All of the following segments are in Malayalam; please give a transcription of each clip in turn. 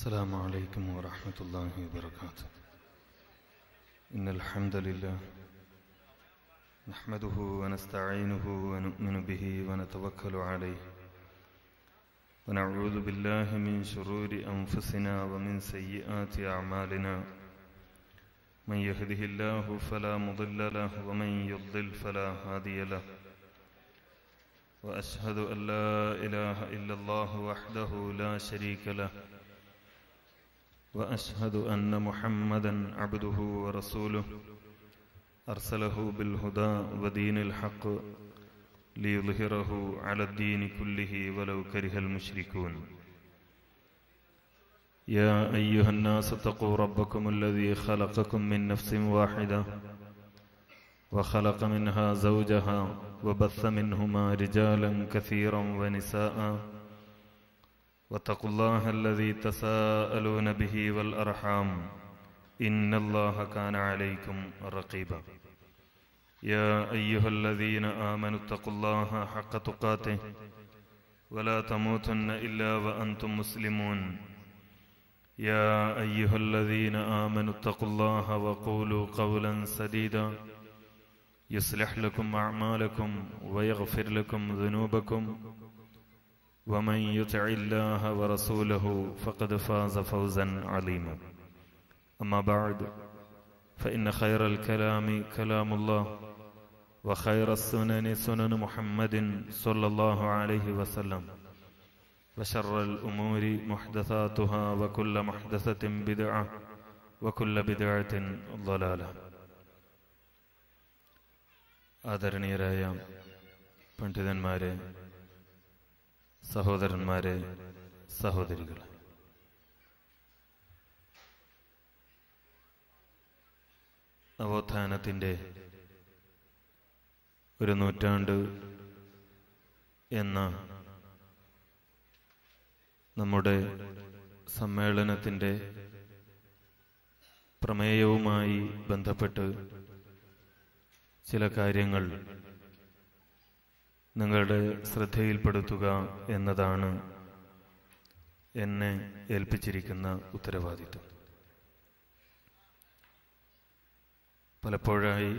السلام عليكم ورحمة الله وبركاته إن الحمد لله نحمده ونستعينه ونؤمن به ونتوكل عليه ونعوذ بالله من شرور أنفسنا ومن سيئات أعمالنا من يهده الله فلا مضل له ومن يضلل فلا هادي له وأشهد أن لا إله إلا الله وحده لا شريك له واشهد ان محمدا عبده ورسوله ارسله بالهدى ودين الحق ليظهره على الدين كله ولو كره المشركون يا ايها الناس اتقوا ربكم الذي خلقكم من نفس واحده وخلق منها زوجها وبث منهما رجالا كثيرا ونساء واتقوا الله الذي تساءلون به والأرحام إن الله كان عليكم رقيبا يا أيها الذين آمنوا اتقوا الله حق تقاته ولا تموتن إلا وأنتم مسلمون يا أيها الذين آمنوا اتقوا الله وقولوا قولا سديدا يصلح لكم أعمالكم ويغفر لكم ذنوبكم ومن يطع الله ورسوله فقد فاز فوزا عظيما أما بعد فإن خير الكلام كلام الله وخير السنن سنن محمد صلى الله عليه وسلم وشر الأمور محدثاتها وكل محدثة بدعة وكل بدعة ضلالة ആദരണീയരായ പണ്ഡിതന്മാരെ സഹോദരന്മാരെ സഹോദരികളെ നവോത്ഥാനത്തിൻ്റെ ഒരു നൂറ്റാണ്ട് എന്ന നമ്മുടെ സമ്മേളനത്തിൻ്റെ പ്രമേയവുമായി ബന്ധപ്പെട്ട് ചില കാര്യങ്ങൾ നിങ്ങളുടെ ശ്രദ്ധയിൽപ്പെടുത്തുക എന്നതാണ് എന്നെ ഏൽപ്പിച്ചിരിക്കുന്ന ഉത്തരവാദിത്വം പലപ്പോഴായി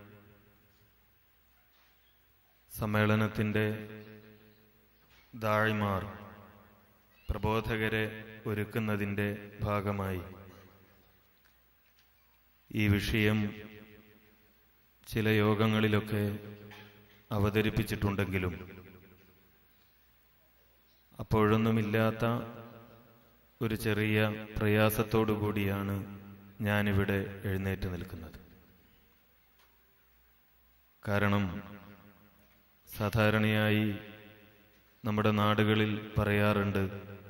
സമ്മേളനത്തിൻ്റെ ദാഴിമാർ പ്രബോധകരെ ഒരുക്കുന്നതിൻ്റെ ഭാഗമായി ഈ വിഷയം ചില യോഗങ്ങളിലൊക്കെ അവതരിപ്പിച്ചിട്ടുണ്ടെങ്കിലും അപ്പോഴൊന്നുമില്ലാത്ത ഒരു ചെറിയ പ്രയാസത്തോടു കൂടിയാണ് ഞാനിവിടെ എഴുന്നേറ്റ് നിൽക്കുന്നത് കാരണം സാധാരണയായി നമ്മുടെ നാടുകളിൽ പറയാറുണ്ട്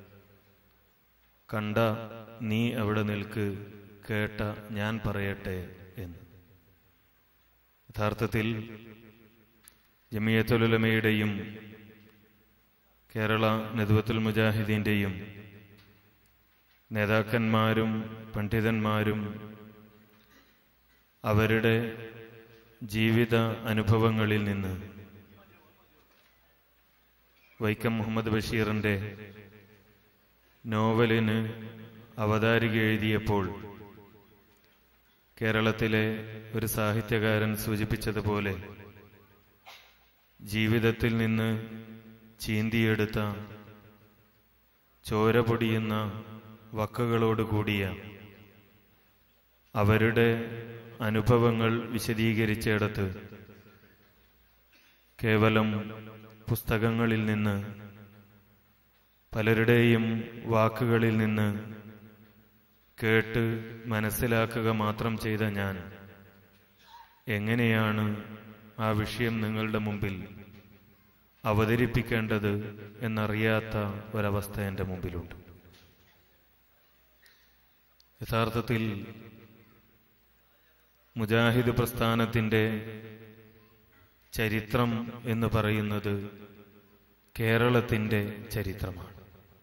കണ്ട നീ അവിടെ നിൽക്ക് കേട്ട ഞാൻ പറയട്ടെ എന്ന് യഥാർത്ഥത്തിൽ ജമിയത്തുലമയുടെയും കേരള നെതുവത്തുൽ മുജാഹിദീൻ്റെയും നേതാക്കന്മാരും പണ്ഡിതന്മാരും അവരുടെ ജീവിത അനുഭവങ്ങളിൽ നിന്ന് വൈക്കം മുഹമ്മദ് ബഷീറിൻ്റെ നോവലിന് അവതാരിക എഴുതിയപ്പോൾ കേരളത്തിലെ ഒരു സാഹിത്യകാരൻ സൂചിപ്പിച്ചതുപോലെ ജീവിതത്തിൽ നിന്ന് ചീന്തിയെടുത്ത ചോര പൊടിയുന്ന വക്കകളോട് കൂടിയ അവരുടെ അനുഭവങ്ങൾ വിശദീകരിച്ചിടത്ത് കേവലം പുസ്തകങ്ങളിൽ നിന്ന് പലരുടെയും വാക്കുകളിൽ നിന്ന് കേട്ട് മനസ്സിലാക്കുക മാത്രം ചെയ്ത ഞാൻ എങ്ങനെയാണ് ആ വിഷയം നിങ്ങളുടെ മുമ്പിൽ അവതരിപ്പിക്കേണ്ടത് എന്നറിയാത്ത ഒരവസ്ഥ എൻ്റെ മുമ്പിലുണ്ട് യഥാർത്ഥത്തിൽ മുജാഹിദ് പ്രസ്ഥാനത്തിൻ്റെ ചരിത്രം എന്ന് പറയുന്നത് കേരളത്തിൻ്റെ ചരിത്രമാണ്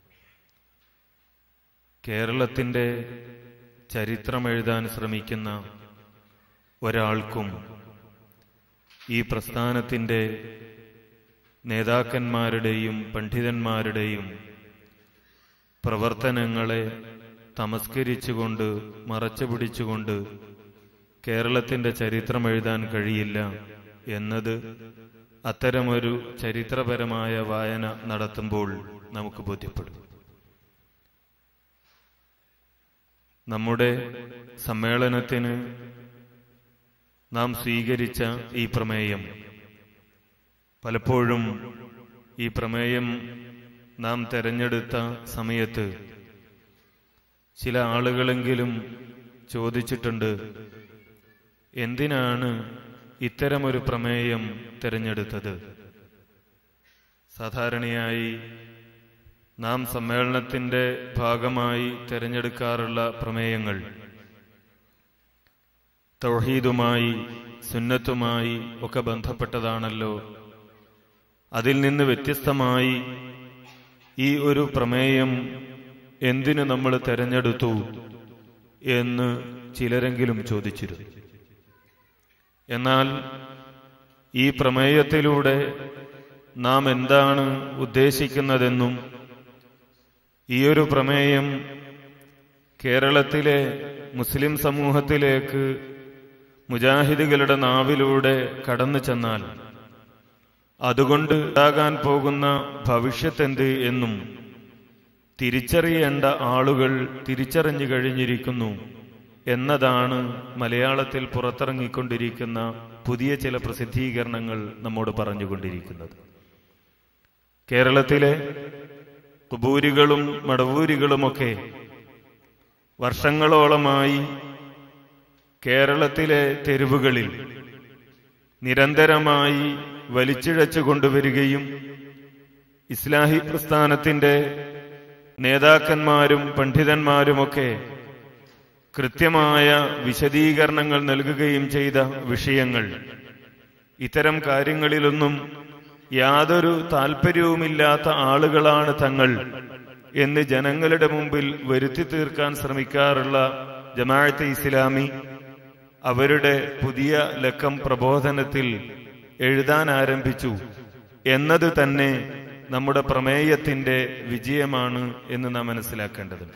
കേരളത്തിൻ്റെ ചരിത്രം എഴുതാൻ ശ്രമിക്കുന്ന ഒരാൾക്കും ഈ പ്രസ്ഥാനത്തിൻ്റെ നേതാക്കന്മാരുടെയും പണ്ഡിതന്മാരുടെയും പ്രവർത്തനങ്ങളെ തമസ്കരിച്ചുകൊണ്ട് മറച്ചു പിടിച്ചുകൊണ്ട് കേരളത്തിന്റെ ചരിത്രം എഴുതാൻ കഴിയില്ല എന്നത് അത്തരമൊരു ചരിത്രപരമായ വായന നടത്തുമ്പോൾ നമുക്ക് ബോധ്യപ്പെടും നമ്മുടെ സമ്മേളനത്തിന് നാം സ്വീകരിച്ച ഈ പ്രമേയം പലപ്പോഴും ഈ പ്രമേയം നാം തെരഞ്ഞെടുത്ത സമയത്ത് ചില ആളുകളെങ്കിലും ചോദിച്ചിട്ടുണ്ട് എന്തിനാണ് ഇത്തരമൊരു പ്രമേയം തിരഞ്ഞെടുത്തത് സാധാരണയായി നാം സമ്മേളനത്തിന്റെ ഭാഗമായി തിരഞ്ഞെടുക്കാറുള്ള പ്രമേയങ്ങൾ തൗഹീദുമായി സുന്നത്തുമായി ഒക്കെ ബന്ധപ്പെട്ടതാണല്ലോ അതിൽ നിന്ന് വ്യത്യസ്തമായി ഈ ഒരു പ്രമേയം എന്തിനു നമ്മൾ തെരഞ്ഞെടുത്തു എന്ന് ചിലരെങ്കിലും ചോദിച്ചിരുന്നു എന്നാൽ ഈ പ്രമേയത്തിലൂടെ നാം എന്താണ് ഉദ്ദേശിക്കുന്നതെന്നും ഈ ഒരു പ്രമേയം കേരളത്തിലെ മുസ്ലിം സമൂഹത്തിലേക്ക് മുജാഹിദുകളുടെ നാവിലൂടെ കടന്നു ചെന്നാൽ അതുകൊണ്ട് ഉണ്ടാകാൻ പോകുന്ന ഭവിഷ്യത്തെന്ത് എന്നും തിരിച്ചറിയേണ്ട ആളുകൾ തിരിച്ചറിഞ്ഞു കഴിഞ്ഞിരിക്കുന്നു എന്നതാണ് മലയാളത്തിൽ പുറത്തിറങ്ങിക്കൊണ്ടിരിക്കുന്ന പുതിയ ചില പ്രസിദ്ധീകരണങ്ങൾ നമ്മോട് പറഞ്ഞുകൊണ്ടിരിക്കുന്നത് കേരളത്തിലെ കുബൂരികളും മടവൂരികളുമൊക്കെ വർഷങ്ങളോളമായി കേരളത്തിലെ തെരുവുകളിൽ നിരന്തരമായി വലിച്ചിഴച്ചു കൊണ്ടുവരികയും ഇസ്ലാഹി പ്രസ്ഥാനത്തിന്റെ നേതാക്കന്മാരും പണ്ഡിതന്മാരുമൊക്കെ കൃത്യമായ വിശദീകരണങ്ങൾ നൽകുകയും ചെയ്ത വിഷയങ്ങൾ ഇത്തരം കാര്യങ്ങളിലൊന്നും യാതൊരു താല്പര്യവുമില്ലാത്ത ആളുകളാണ് തങ്ങൾ എന്ന് ജനങ്ങളുടെ മുമ്പിൽ വരുത്തി തീർക്കാൻ ശ്രമിക്കാറുള്ള ജമാഅത്തെ ഇസ്ലാമി അവരുടെ പുതിയ ലക്കം പ്രബോധനത്തിൽ എഴുതാൻ ആരംഭിച്ചു എന്നത് തന്നെ നമ്മുടെ പ്രമേയത്തിന്റെ വിജയമാണ് എന്ന് നാം മനസ്സിലാക്കേണ്ടതുണ്ട്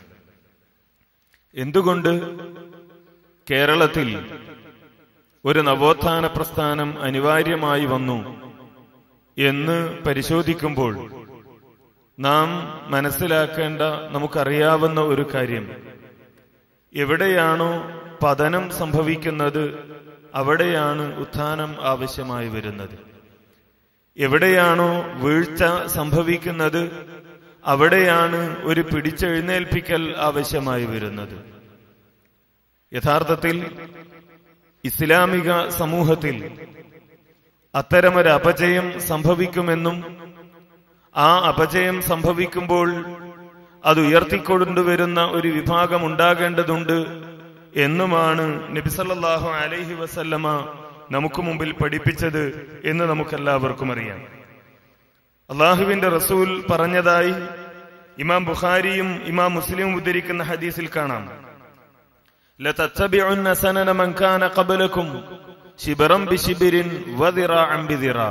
എന്തുകൊണ്ട് കേരളത്തിൽ ഒരു നവോത്ഥാന പ്രസ്ഥാനം അനിവാര്യമായി വന്നു എന്ന് പരിശോധിക്കുമ്പോൾ നാം മനസ്സിലാക്കേണ്ട നമുക്കറിയാവുന്ന ഒരു കാര്യം എവിടെയാണോ പതനം സംഭവിക്കുന്നത് അവിടെയാണ് ഉത്ഥാനം ആവശ്യമായി വരുന്നത് എവിടെയാണോ വീഴ്ച സംഭവിക്കുന്നത് അവിടെയാണ് ഒരു പിടിച്ചെഴുന്നേൽപ്പിക്കൽ ആവശ്യമായി വരുന്നത് യഥാർത്ഥത്തിൽ ഇസ്ലാമിക സമൂഹത്തിൽ അത്തരമൊരു അപജയം സംഭവിക്കുമെന്നും ആ അപജയം സംഭവിക്കുമ്പോൾ അത് ഉയർത്തിക്കൊണ്ടുവരുന്ന ഒരു വിഭാഗം ഉണ്ടാകേണ്ടതുണ്ട് എന്നുമാണ് നബിസല്ലാഹു അലൈഹി വസല്ലമ നമുക്ക് മുമ്പിൽ പഠിപ്പിച്ചത് എന്ന് നമുക്കെല്ലാവർക്കും അറിയാം അള്ളാഹുവിന്റെ റസൂൽ പറഞ്ഞതായി ഇമാം ബുഖാരിയും ഇമാം മുസ്ലിമും ഉദ്ധരിക്കുന്ന ഹദീസിൽ കാണാം لتتبعن سنن من كان قبلكم ശിബറം ബിശിബിരിൻ വദിറാഅം ബിദിറാ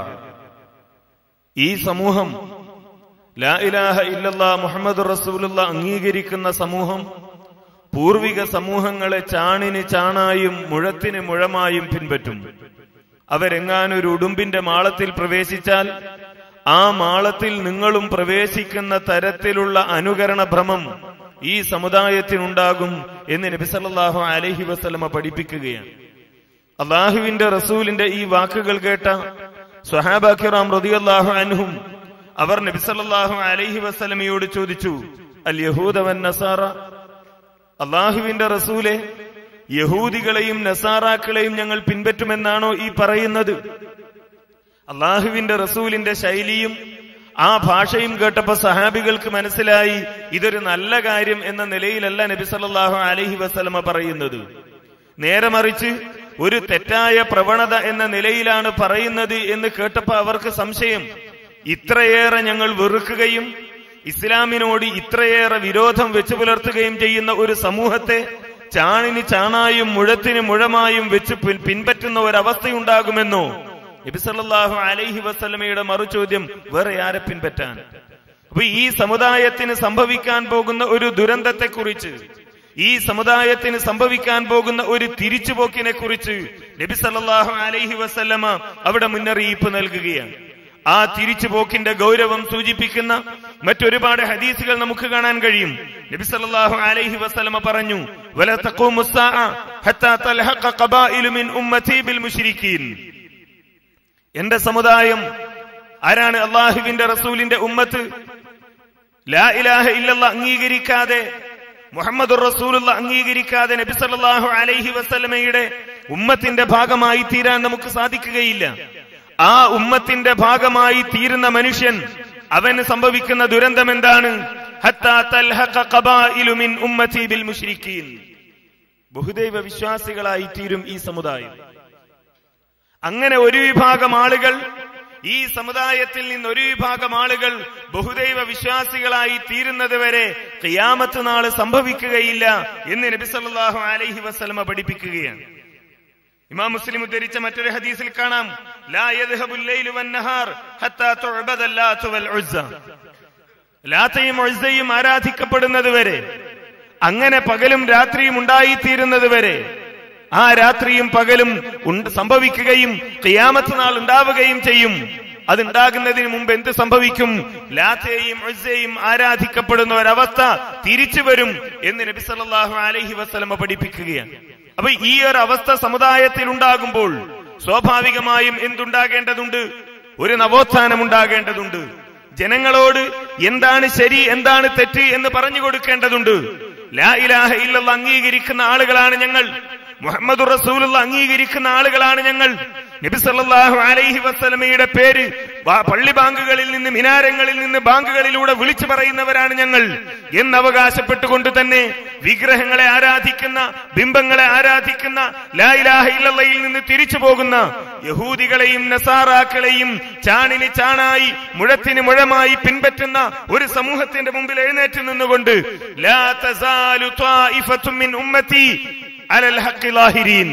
ഈ സമൂഹം ലാ ഇലാഹ ഇല്ലല്ലാ മുഹമ്മദ് റസൂലുള്ള അംഗീകരിക്കുന്ന സമൂഹം പൂർവിക സമൂഹങ്ങളെ ചാണിന് ചാണായും മുഴത്തിന് മുഴമായും പിൻപറ്റും അവരെങ്ങാനൊരു ഉടുമ്പിന്റെ മാളത്തിൽ പ്രവേശിച്ചാൽ ആ മാളത്തിൽ നിങ്ങളും പ്രവേശിക്കുന്ന തരത്തിലുള്ള അനുകരണ ഭ്രമം ഈ സമുദായത്തിനുണ്ടാകും എന്ന് നബിസല്ലാഹു അലഹി വസ്ലമ പഠിപ്പിക്കുകയാണ് അള്ളാഹുവിന്റെ റസൂലിന്റെ ഈ വാക്കുകൾ കേട്ട സ്വഹാബാഖിറാം റതിയല്ലാഹു അൻഹും അവർ നബിസല്ലാഹു അലൈഹി വസ്ലമയോട് ചോദിച്ചു അൽ യഹൂദവൻ നസാറ അള്ളാഹുവിന്റെ റസൂലെ യഹൂദികളെയും നസാറാക്കളെയും ഞങ്ങൾ പിൻപറ്റുമെന്നാണോ ഈ പറയുന്നത് അള്ളാഹുവിന്റെ റസൂലിന്റെ ശൈലിയും ആ ഭാഷയും കേട്ടപ്പോ സഹാബികൾക്ക് മനസ്സിലായി ഇതൊരു നല്ല കാര്യം എന്ന നിലയിലല്ല നബി സല്ലല്ലാഹു അലൈഹി വസല്ലമ പറയുന്നത് നേരെ മറിച്ച് ഒരു തെറ്റായ പ്രവണത എന്ന നിലയിലാണ് പറയുന്നത് എന്ന് കേട്ടപ്പോ അവർക്ക് സംശയം ഇത്രയേറെ ഞങ്ങൾ വെറുക്കുകയും ഇസ്ലാമിനോട് ഇത്രയേറെ വിരോധം വെച്ചു പുലർത്തുകയും ചെയ്യുന്ന ഒരു സമൂഹത്തെ ചാണിന് ചാണായും മുഴത്തിന് മുഴമായും വെച്ച് പിൻ- പിൻപറ്റുന്ന ഒരവസ്ഥയുണ്ടാകുമെന്നോ നബിസല്ലാഹു അലൈഹി വസ്ലമയുടെ മറുചോദ്യം വേറെ ആരെ പിൻപറ്റാൻ അപ്പൊ ഈ സമുദായത്തിന് സംഭവിക്കാൻ പോകുന്ന ഒരു ദുരന്തത്തെക്കുറിച്ച് ഈ സമുദായത്തിന് സംഭവിക്കാൻ പോകുന്ന ഒരു തിരിച്ചുപോക്കിനെ കുറിച്ച് നബി സല്ലല്ലാഹു അലൈഹി വസല്ലമ അവിടെ മുന്നറിയിപ്പ് നൽകുകയാണ് ആ തിരിച്ചുപോക്കിന്റെ ഗൗരവം സൂചിപ്പിക്കുന്ന മറ്റൊരുപാട് ഹദീസുകൾ നമുക്ക് കാണാൻ കഴിയും നബി സല്ലല്ലാഹു അലൈഹി വസല്ലമ പറഞ്ഞു വല തഖൂമു സ്സാഅ ഹത്താ തൽഹഖ ഖബായിലു മിൻ ഉമ്മതി ബിൽ മുശ്രിക്കീൻ എന്റെ സമുദായം ആരാണ് അള്ളാഹുവിന്റെ റസൂലിന്റെ ഉമ്മത്ത് ലാ ഇലാഹ ഇല്ലല്ല അംഗീകരിക്കാതെ മുഹമ്മദ് റസൂലുള്ള അംഗീകരിക്കാതെ നബി സല്ലല്ലാഹു അലൈഹി വസല്ലമയുടെ ഉമ്മത്തിന്റെ ഭാഗമായി തീരാൻ നമുക്ക് സാധിക്കുകയില്ല ആ ഉമ്മത്തിന്റെ ഭാഗമായി തീരുന്ന മനുഷ്യൻ അവന് സംഭവിക്കുന്ന ദുരന്തം എന്താണ് ഹത്താ തൽഹഖ ഖബായിലു മിൻ ഉമ്മതി ബിൽ മുശ്രിക്കീൻ ബഹുദൈവ വിശ്വാസികളായി തീരും ഈ സമുദായം അങ്ങനെ ഒരു വിഭാഗം ആളുകൾ ഈ സമുദായത്തിൽ നിന്ന് ഒരു വിഭാഗം ആളുകൾ ബഹുദൈവ വിശ്വാസികളായി തീരുന്നത് വരെ ഖിയാമത്ത് നാള് സംഭവിക്കുകയില്ല എന്ന് നബി സല്ലല്ലാഹു അലൈഹി വസല്ലമ പഠിപ്പിക്കുകയാണ് ഇമാം മുസ്ലിം ഉദ്ധരിച്ച മറ്റൊരു ഹദീസിൽ കാണാം ലാ യദ്ഹബുൽ ലൈലു വന്നഹാർ ഹത്താ തുഅബദ ലാത്ത് വൽ ഉസ്സ ലാത്തയും ഉസ്സയും ആരാധിക്കപ്പെടുന്നത് വരെ അങ്ങനെ പകലും രാത്രിയും ഉണ്ടായിത്തീരുന്നത് വരെ ആ രാത്രിയും പകലും ഉണ്ട് സംഭവിക്കുകയും ഖിയാമത്ത് നാൾ ഉണ്ടാവുകയും ചെയ്യും അതുണ്ടാകുന്നതിന് മുമ്പ് എന്ത് സംഭവിക്കും ലാത്തയെയും ഉസ്സയെയും ആരാധിക്കപ്പെടുന്ന ഒരവസ്ഥ തിരിച്ചു വരും എന്ന് നബി സല്ലല്ലാഹു അലൈഹി വസല്ലമ പഠിപ്പിക്കുകയാണ് അപ്പൊ ഈ ഒരു അവസ്ഥ സമുദായത്തിൽ ഉണ്ടാകുമ്പോൾ സ്വാഭാവികമായും എന്തുണ്ടാകേണ്ടതുണ്ട് ഒരു നവോത്ഥാനം ഉണ്ടാകേണ്ടതുണ്ട് ജനങ്ങളോട് എന്താണ് ശരി എന്താണ് തെറ്റ് എന്ന് പറഞ്ഞു കൊടുക്കേണ്ടതുണ്ട് ലാ ഇലാഹ ഇല്ലല്ല അംഗീകരിക്കുന്ന ആളുകളാണ് ഞങ്ങൾ മുഹമ്മദ് റസൂലുള്ള അംഗീകരിക്കുന്ന ആളുകളാണ് ഞങ്ങൾ നബി സല്ലല്ലാഹു അലൈഹി വസല്ലമയുടെ പേര് ബാ- പള്ളി ബാങ്കുകളിൽ നിന്ന് മിനാരങ്ങളിൽ നിന്ന് ബാങ്കുകളിലൂടെ വിളിച്ചു പറയുന്നവരാണ് ഞങ്ങൾ എന്ന് അവകാശപ്പെട്ടുകൊണ്ട് തന്നെ വിഗ്രഹങ്ങളെ ആരാധിക്കുന്ന ബിംബങ്ങളെ ആരാധിക്കുന്ന ലാ ഇലാഹ ഇല്ലല്ലയിൽ നിന്ന് തിരിച്ചു പോകുന്ന യഹൂദികളെയും നസാറാക്കളെയും ചാണിന് ചാണായി മുഴത്തിന് മുഴമായി പിൻപറ്റുന്ന ഒരു സമൂഹത്തിന്റെ മുമ്പിൽ എഴുന്നേറ്റ് നിന്നുകൊണ്ട് ലാ തസാലു ത്വായിഫത്തും മിൻ ഉമ്മത്തി അലൽ ഹഖ് ലാഹിരീൻ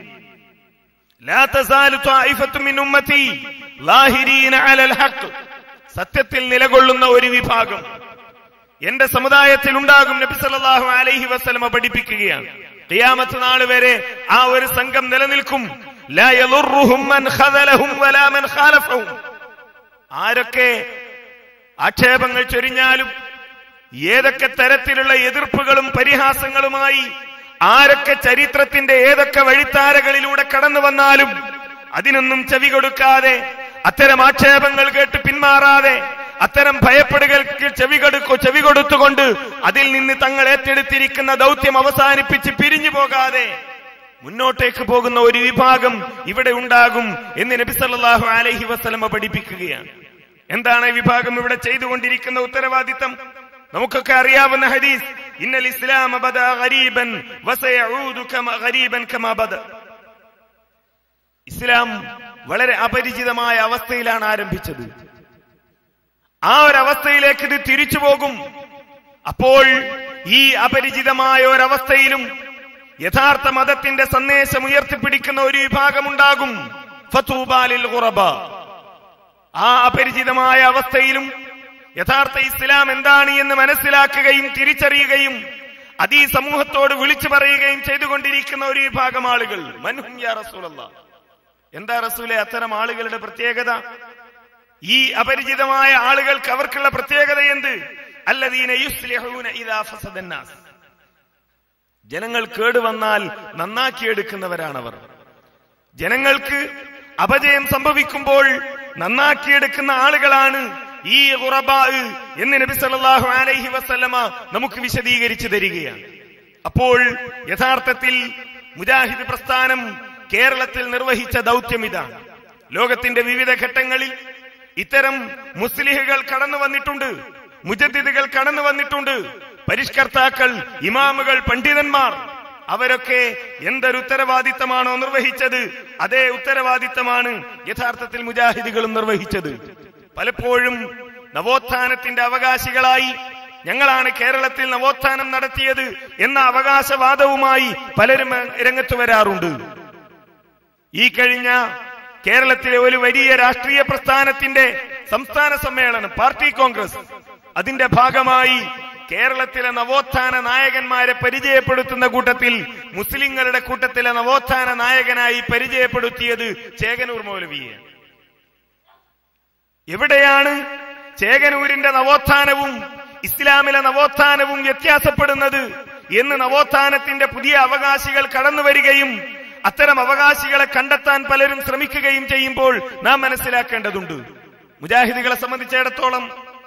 ലാ തസാലു ത്വായിഫത്തും മിൻ ഉമ്മത്തി ലാഹിരീന അലൽ ഹഖ് സത്യത്തിൽ നിലകൊള്ളുന്ന ഒരു വിഭാഗം എന്റെ സമുദായത്തിൽ ഉണ്ടാകും നബി സല്ലല്ലാഹു അലൈഹി വസല്ലമ പഠിപ്പിക്കുകയാണ് ഖിയാമത്ത് നാൾ വരെ ആ ഒരു സംഘം നിലനിൽക്കും ലാ യളുറുഹും മൻ ഖദലഹും വലാ മൻ ഖാലഫഹും ആരൊക്കെ ആക്ഷേപങ്ങൾ ചൊരിഞ്ഞാലും ഏതൊക്കെ തരത്തിലുള്ള എതിർപ്പുകളും പരിഹാസങ്ങളുമായി ആരൊക്കെ ചരിത്രത്തിന്റെ ഏതൊക്കെ വഴിത്താരകളിലൂടെ കടന്നു വന്നാലും അതിനൊന്നും ചെവി കൊടുക്കാതെ അത്തരം ആക്ഷേപങ്ങൾ കേട്ട് പിന്മാറാതെ അത്തരം ഭയപ്പെടുകൾക്ക് ചെവി കൊടുക്കു ചെവി കൊടുത്തുകൊണ്ട് അതിൽ നിന്ന് തങ്ങൾ ഏറ്റെടുത്തിരിക്കുന്ന ദൗത്യം അവസാനിപ്പിച്ച് പിരിഞ്ഞു പോകാതെ മുന്നോട്ടേക്ക് പോകുന്ന ഒരു വിഭാഗം ഇവിടെ ഉണ്ടാകും എന്ന് നബി സല്ലല്ലാഹു അലൈഹി വസല്ലമ പഠിപ്പിക്കുകയാണ് എന്താണ് ഈ വിഭാഗം ഇവിടെ ചെയ്തുകൊണ്ടിരിക്കുന്ന ഉത്തരവാദിത്തം നമുക്കൊക്കെ അറിയാവുന്ന ഹദീസ് ഇന്നൽ ഇസ്ലാം ബദഅ ഗരീബൻ വസയഊദു കമ ഗരീബൻ കമാ ബദ ഇസ്ലാം വളരെ അപരിചിതമായ അവസ്ഥയിലാണ് ആരംഭിച്ചത് ആ ഒരവസ്ഥയിലേക്ക് ഇത് തിരിച്ചു പോകും അപ്പോൾ ഈ അപരിചിതമായ ഒരവസ്ഥയിലും യഥാർത്ഥ മതത്തിന്റെ സന്ദേശം ഉയർത്തിപ്പിടിക്കുന്ന ഒരു വിഭാഗമുണ്ടാകും ഫതൂബാലിൽ ഖുറബ ആ അപരിചിതമായ അവസ്ഥയിലും യഥാർത്ഥ ഇസ്ലാം എന്താണ് എന്ന് മനസ്സിലാക്കുകയും തിരിച്ചറിയുകയും അത് ഈ സമൂഹത്തോട് വിളിച്ചു പറയുകയും ചെയ്തുകൊണ്ടിരിക്കുന്ന ഒരു വിഭാഗം ആളുകൾ മൻഹും യാ റസൂലല്ലാ എന്താ റസൂലെ അത്തരം ആളുകളുടെ പ്രത്യേകത ഈ അപരിചിതമായ ആളുകൾക്ക് അവർക്കുള്ള പ്രത്യേകത എന്ത് അല്ലദീന യുസ്ലിഹൂന ഇദാ ഫസദന്നാസ് ജനങ്ങൾ കേടുവന്നാൽ നന്നാക്കിയെടുക്കുന്നവരാണവർ ജനങ്ങൾക്ക് അപജയം സംഭവിക്കുമ്പോൾ നന്നാക്കിയെടുക്കുന്ന ആളുകളാണ് ഈ ഖുറബാ എന്ന് നബി സല്ലല്ലാഹു അലൈഹി വസല്ലമ നമുക്ക് വിശദീകരിച്ചു തരികയാണ് അപ്പോൾ യഥാർത്ഥത്തിൽ മുജാഹിദ് പ്രസ്ഥാനം കേരളത്തിൽ നിർവഹിച്ച ദൗത്യം ഇതാണ് ലോകത്തിന്റെ വിവിധ ഘട്ടങ്ങളിൽ ഇത്തരം മുസ്ലിഹുകൾ കടന്നു വന്നിട്ടുണ്ട് മുജദ്ദിദുകൾ കടന്നു വന്നിട്ടുണ്ട് പരിഷ്കർത്താക്കൾ ഇമാമുകൾ പണ്ഡിതന്മാർ അവരൊക്കെ എന്തൊരു ഉത്തരവാദിത്തമാണോ നിർവഹിച്ചത് അതേ ഉത്തരവാദിത്തമാണ് യഥാർത്ഥത്തിൽ മുജാഹിദുകളും നിർവഹിച്ചത് പലപ്പോഴും നവോത്ഥാനത്തിന്റെ അവകാശികളായി ഞങ്ങളാണ് കേരളത്തിൽ നവോത്ഥാനം നടത്തിയത് എന്ന അവകാശവാദവുമായി പലരും രംഗത്ത് വരാറുണ്ട് ഈ കഴിഞ്ഞ കേരളത്തിലെ ഒരു വലിയ രാഷ്ട്രീയ പ്രസ്ഥാനത്തിന്റെ സംസ്ഥാന സമ്മേളനം പാർട്ടി കോൺഗ്രസ് അതിന്റെ ഭാഗമായി കേരളത്തിലെ നവോത്ഥാന നായകന്മാരെ പരിചയപ്പെടുത്തുന്ന കൂട്ടത്തിൽ മുസ്ലിങ്ങളുടെ കൂട്ടത്തിലെ നവോത്ഥാന നായകനായി പരിചയപ്പെടുത്തിയത് ചേകനൂർ മൗലവിയെ എവിടെയാണ് ചേകനൂരിന്റെ നവോത്ഥാനവും ഇസ്ലാമിലെ നവോത്ഥാനവും വ്യത്യാസപ്പെടുന്നത് എന്ന് നവോത്ഥാനത്തിന്റെ പുതിയ അവകാശികൾ കടന്നു വരികയും അത്തരം അവകാശികളെ കണ്ടെത്താൻ പലരും ശ്രമിക്കുകയും ചെയ്യുമ്പോൾ നാം മനസ്സിലാക്കേണ്ടതുണ്ട് മുജാഹിദികളെ സംബന്ധിച്ചിടത്തോളം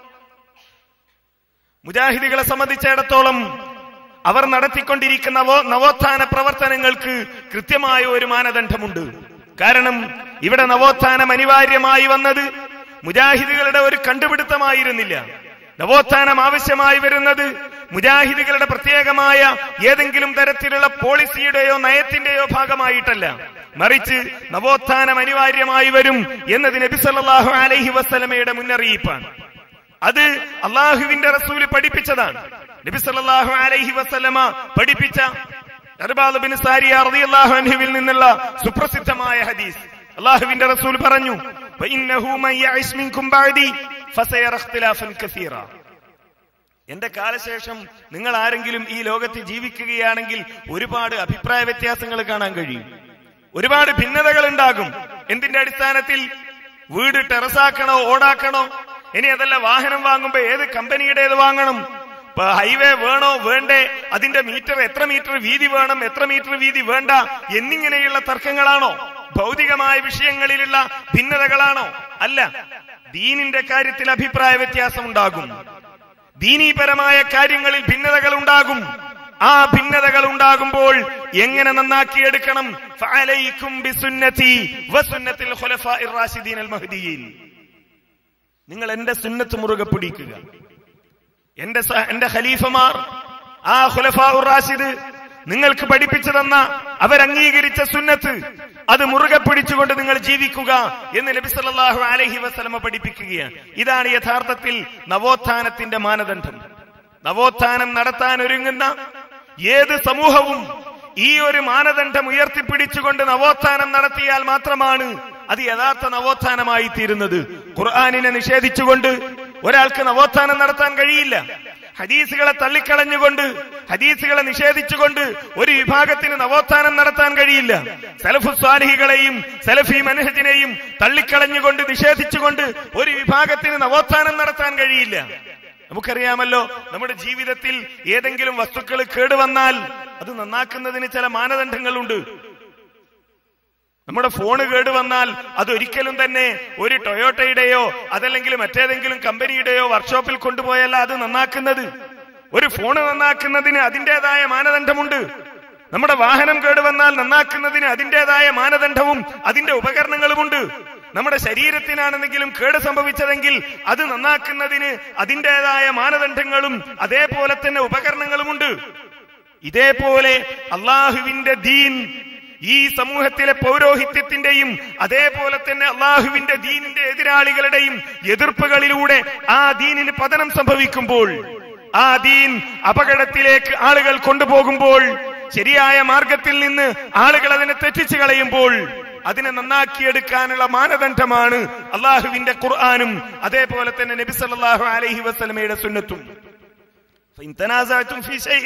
മുജാഹിദികളെ സംബന്ധിച്ചിടത്തോളം അവർ നടത്തിക്കൊണ്ടിരിക്കുന്ന നവോ- നവോത്ഥാന പ്രവർത്തനങ്ങൾക്ക് കൃത്യമായ ഒരു മാനദണ്ഡമുണ്ട് കാരണം ഇവിടെ നവോത്ഥാനം അനിവാര്യമായി വന്നത് മുജാഹിദുകളുടെ ഒരു കണ്ടുപിടുത്തമായിരുന്നില്ല നവോത്ഥാനം ആവശ്യമായി വരുന്നത് മുജാഹിദുകളുടെ പ്രത്യേകമായ ഏതെങ്കിലും തരത്തിലുള്ള പോളിസിയുടെയോ നയത്തിന്റെയോ ഭാഗമായിട്ടല്ല മറിച്ച് നവോത്ഥാനം അനിവാര്യമായി വരും എന്നത് നബി സല്ലല്ലാഹു അലൈഹി വസല്ലമയുടെ മുന്നറിയിപ്പാണ് അത് അള്ളാഹുവിന്റെ റസൂല് പഠിപ്പിച്ചതാണ് നബി സല്ലല്ലാഹു അലൈഹി വസല്ലമ പഠിപ്പിച്ച അർബാദ് ബിൻ സാരിയ റളിയല്ലാഹു അൻഹുവിൽ നിന്നുള്ള സുപ്രസിദ്ധമായ ഹദീസ് അള്ളാഹുവിന്റെ റസൂൽ പറഞ്ഞു "ഫഇന്നഹു മൻ യഅിശ് മിൻകും ബഅദി ഫസയറ ഇഖ്തിലാഫൻ കസീറ." എന്റെ കാലശേഷം നിങ്ങൾ ആരെങ്കിലും ഈ ലോകത്ത് ജീവിക്കുകയാണെങ്കിൽ ഒരുപാട് അഭിപ്രായ വ്യത്യാസങ്ങൾ കാണാൻ കഴിയും ഒരുപാട് ഭിന്നതകൾ ഉണ്ടാകും എന്തിന്റെ അടിസ്ഥാനത്തിൽ വീട് ടെറസാക്കണോ ഓടാക്കണോ ഇനി അതല്ല വാഹനം വാങ്ങുമ്പോ ഏത് കമ്പനിയുടേത് വാങ്ങണം ഇപ്പൊ ഹൈവേ വേണോ വേണ്ടേ അതിന്റെ മീറ്റർ എത്ര മീറ്റർ വീതി വേണം എത്ര മീറ്റർ വീതി വേണ്ട എന്നിങ്ങനെയുള്ള തർക്കങ്ങളാണോ ഭൗതികമായ വിഷയങ്ങളിലുള്ള ഭിന്നതകളാണോ അല്ല ദീനിന്റെ കാര്യത്തിൽ അഭിപ്രായ വ്യത്യാസം ഉണ്ടാകും ദീനീപരമായ കാര്യങ്ങളിൽ ഭിന്നതകൾ ഉണ്ടാകും ആ ഭിന്നതകൾ ഉണ്ടാകുമ്പോൾ എങ്ങനെ നന്നാക്കിയെടുക്കണം ഫഅലൈക്കും ബിസുന്നതി വസുന്നത്തിൽ ഖുലഫാഇർ റാഷിദീൻ അൽ മഹ്ദിയീൻ നിങ്ങൾ എന്റെ സുന്നത്ത് മുറുകെ പിടിക്കുക എന്റെ സ- എന്റെ ഖലീഫമാർ ആ ഖുലഫാഉർ റാഷിദ് നിങ്ങൾക്ക് പഠിപ്പിച്ചു തന്ന അവരംഗീകരിച്ച സുന്നത്ത് അത് മുറുകെ പിടിച്ചുകൊണ്ട് നിങ്ങൾ ജീവിക്കുക എന്ന് നബി സല്ലല്ലാഹു അലൈഹി വസല്ലമ പഠിപ്പിക്കുകയാണ് ഇതാണ് യഥാർത്ഥത്തിൽ നവോത്ഥാനത്തിന്റെ മാനദണ്ഡം നവോത്ഥാനം നടത്താൻ ഒരുങ്ങുന്ന ഏത് സമൂഹവും ഈ ഒരു മാനദണ്ഡം ഉയർത്തിപ്പിടിച്ചുകൊണ്ട് നവോത്ഥാനം നടത്തിയാൽ മാത്രമാണ് അത് യഥാർത്ഥ നവോത്ഥാനമായി തീരുന്നത് ഖുർആാനിനെ നിഷേധിച്ചുകൊണ്ട് ഒരാൾക്ക് നവോത്ഥാനം നടത്താൻ കഴിയില്ല ഹദീസുകളെ തള്ളിക്കളഞ്ഞുകൊണ്ട് ഹദീസുകളെ നിഷേധിച്ചുകൊണ്ട് ഒരു വിഭാഗത്തിന് നവോത്ഥാനം നടത്താൻ കഴിയില്ല സലഫു സ്വാലിഹികളെയും സലഫി മനഹജിനെയും തള്ളിക്കളഞ്ഞുകൊണ്ട് നിഷേധിച്ചുകൊണ്ട് ഒരു വിഭാഗത്തിന് നവോത്ഥാനം നടത്താൻ കഴിയില്ല നമുക്കറിയാമല്ലോ നമ്മുടെ ജീവിതത്തിൽ ഏതെങ്കിലും വസ്തുക്കൾ കേടുവന്നാൽ അത് നന്നാക്കുന്നതിന് ചില മാനദണ്ഡങ്ങളുണ്ട് നമ്മുടെ ഫോണ് കേടുവന്നാൽ അതൊരിക്കലും തന്നെ ഒരു ടൊയോട്ടയുടെയോ അതല്ലെങ്കിൽ മറ്റേതെങ്കിലും കമ്പനിയുടെയോ വർക്ക്ഷോപ്പിൽ കൊണ്ടുപോയല്ല അത് നന്നാക്കുന്നത് ഒരു ഫോണ് നന്നാക്കുന്നതിന് അതിൻ്റെതായ മാനദണ്ഡമുണ്ട് നമ്മുടെ വാഹനം കേടുവന്നാൽ നന്നാക്കുന്നതിന് അതിൻ്റെതായ മാനദണ്ഡവും അതിന്റെ ഉപകരണങ്ങളുമുണ്ട് നമ്മുടെ ശരീരത്തിനാണെന്നെങ്കിലും കേട് സംഭവിച്ചതെങ്കിൽ അത് നന്നാക്കുന്നതിന് അതിൻ്റെതായ മാനദണ്ഡങ്ങളും അതേപോലെ തന്നെ ഉപകരണങ്ങളുമുണ്ട് ഇതേപോലെ അള്ളാഹുവിന്റെ ദീൻ ഈ സമൂഹത്തിലെ പൗരോഹിത്യത്തിന്റെയും അതേപോലെ തന്നെ അള്ളാഹുവിന്റെ ദീനിന്റെ എതിരാളികളുടെയും എതിർപ്പുകളിലൂടെ ആ ദീനിന് പതനം സംഭവിക്കുമ്പോൾ ആ ദീൻ അപകടത്തിലേക്ക് ആളുകൾ കൊണ്ടുപോകുമ്പോൾ ശരിയായ മാർഗത്തിൽ നിന്ന് ആളുകൾ അതിനെ തെറ്റിച്ചു കളയുമ്പോൾ അതിനെ നന്നാക്കിയെടുക്കാനുള്ള മാനദണ്ഡമാണ് അള്ളാഹുവിന്റെ ഖുർആാനും അതേപോലെ തന്നെ നബി സല്ലല്ലാഹു അലൈഹി വസല്ലമയുടെ സുന്നത്തും فإن تنازعتم في شيء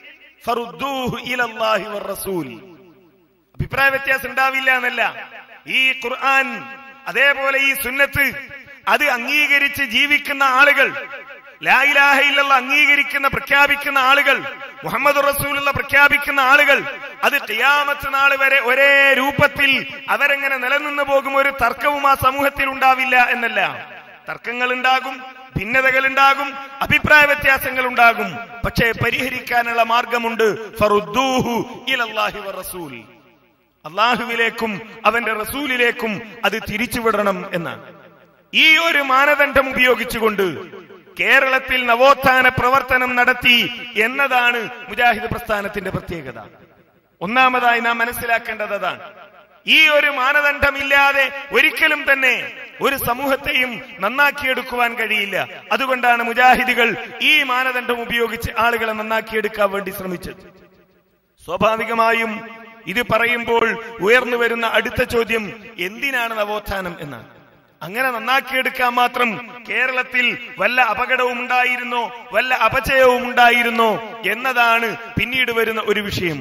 فردوه إلى الله والرسول അഭിപ്രായ വ്യത്യാസം ഉണ്ടാവില്ല എന്നല്ല ഈ ഖുർആൻ അതേപോലെ ഈ സുന്നത്ത് അത് അംഗീകരിച്ച് ജീവിക്കുന്ന ആളുകൾ ലായിലാഹ ഇല്ലല്ല അംഗീകരിക്കുന്ന പ്രഖ്യാപിക്കുന്ന ആളുകൾ മുഹമ്മദ് റസൂലുള്ള പ്രഖ്യാപിക്കുന്ന ആളുകൾ അത് ഖിയാമത്ത് നാൾ വരെ ഒരേ രൂപത്തിൽ അവരെങ്ങനെ നിലനിന്നു പോകും ഒരു തർക്കവും ആ സമൂഹത്തിൽ ഉണ്ടാവില്ല എന്നല്ല തർക്കങ്ങൾ ഉണ്ടാകും ഭിന്നതകൾ ഉണ്ടാകും അഭിപ്രായ വ്യത്യാസങ്ങൾ ഉണ്ടാകും പക്ഷേ പരിഹരിക്കാനുള്ള മാർഗമുണ്ട് ഫറുദ്ദൂഹു ഇലല്ലാഹി വറസൂൽ അള്ളാഹുവിലേക്കും അവന്റെ റസൂലിലേക്കും അത് തിരിച്ചുവിടണം എന്നാണ് ഈ ഒരു മാനദണ്ഡം ഉപയോഗിച്ചുകൊണ്ട് കേരളത്തിൽ നവോത്ഥാന പ്രവർത്തനം നടത്തി എന്നതാണ് മുജാഹിദ് പ്രസ്ഥാനത്തിന്റെ പ്രത്യേകത ഒന്നാമതായി നാം മനസ്സിലാക്കേണ്ടത് അതാണ് ഈ ഒരു മാനദണ്ഡമില്ലാതെ ഒരിക്കലും തന്നെ ഒരു സമൂഹത്തെയും നന്നാക്കിയെടുക്കുവാൻ കഴിയില്ല അതുകൊണ്ടാണ് മുജാഹിദികൾ ഈ മാനദണ്ഡം ഉപയോഗിച്ച് ആളുകളെ നന്നാക്കിയെടുക്കാൻ വേണ്ടി ശ്രമിച്ചത് സ്വാഭാവികമായും ഇത് പറയുമ്പോൾ ഉയർന്നു വരുന്ന അടുത്ത ചോദ്യം എന്തിനാണ് നവോത്ഥാനം എന്നാണ് അങ്ങനെ നന്നാക്കിയെടുക്കാൻ മാത്രം കേരളത്തിൽ വല്ല അപകടവും ഉണ്ടായിരുന്നോ വല്ല അപചയവും ഉണ്ടായിരുന്നോ എന്നതാണ് പിന്നീട് വരുന്ന ഒരു വിഷയം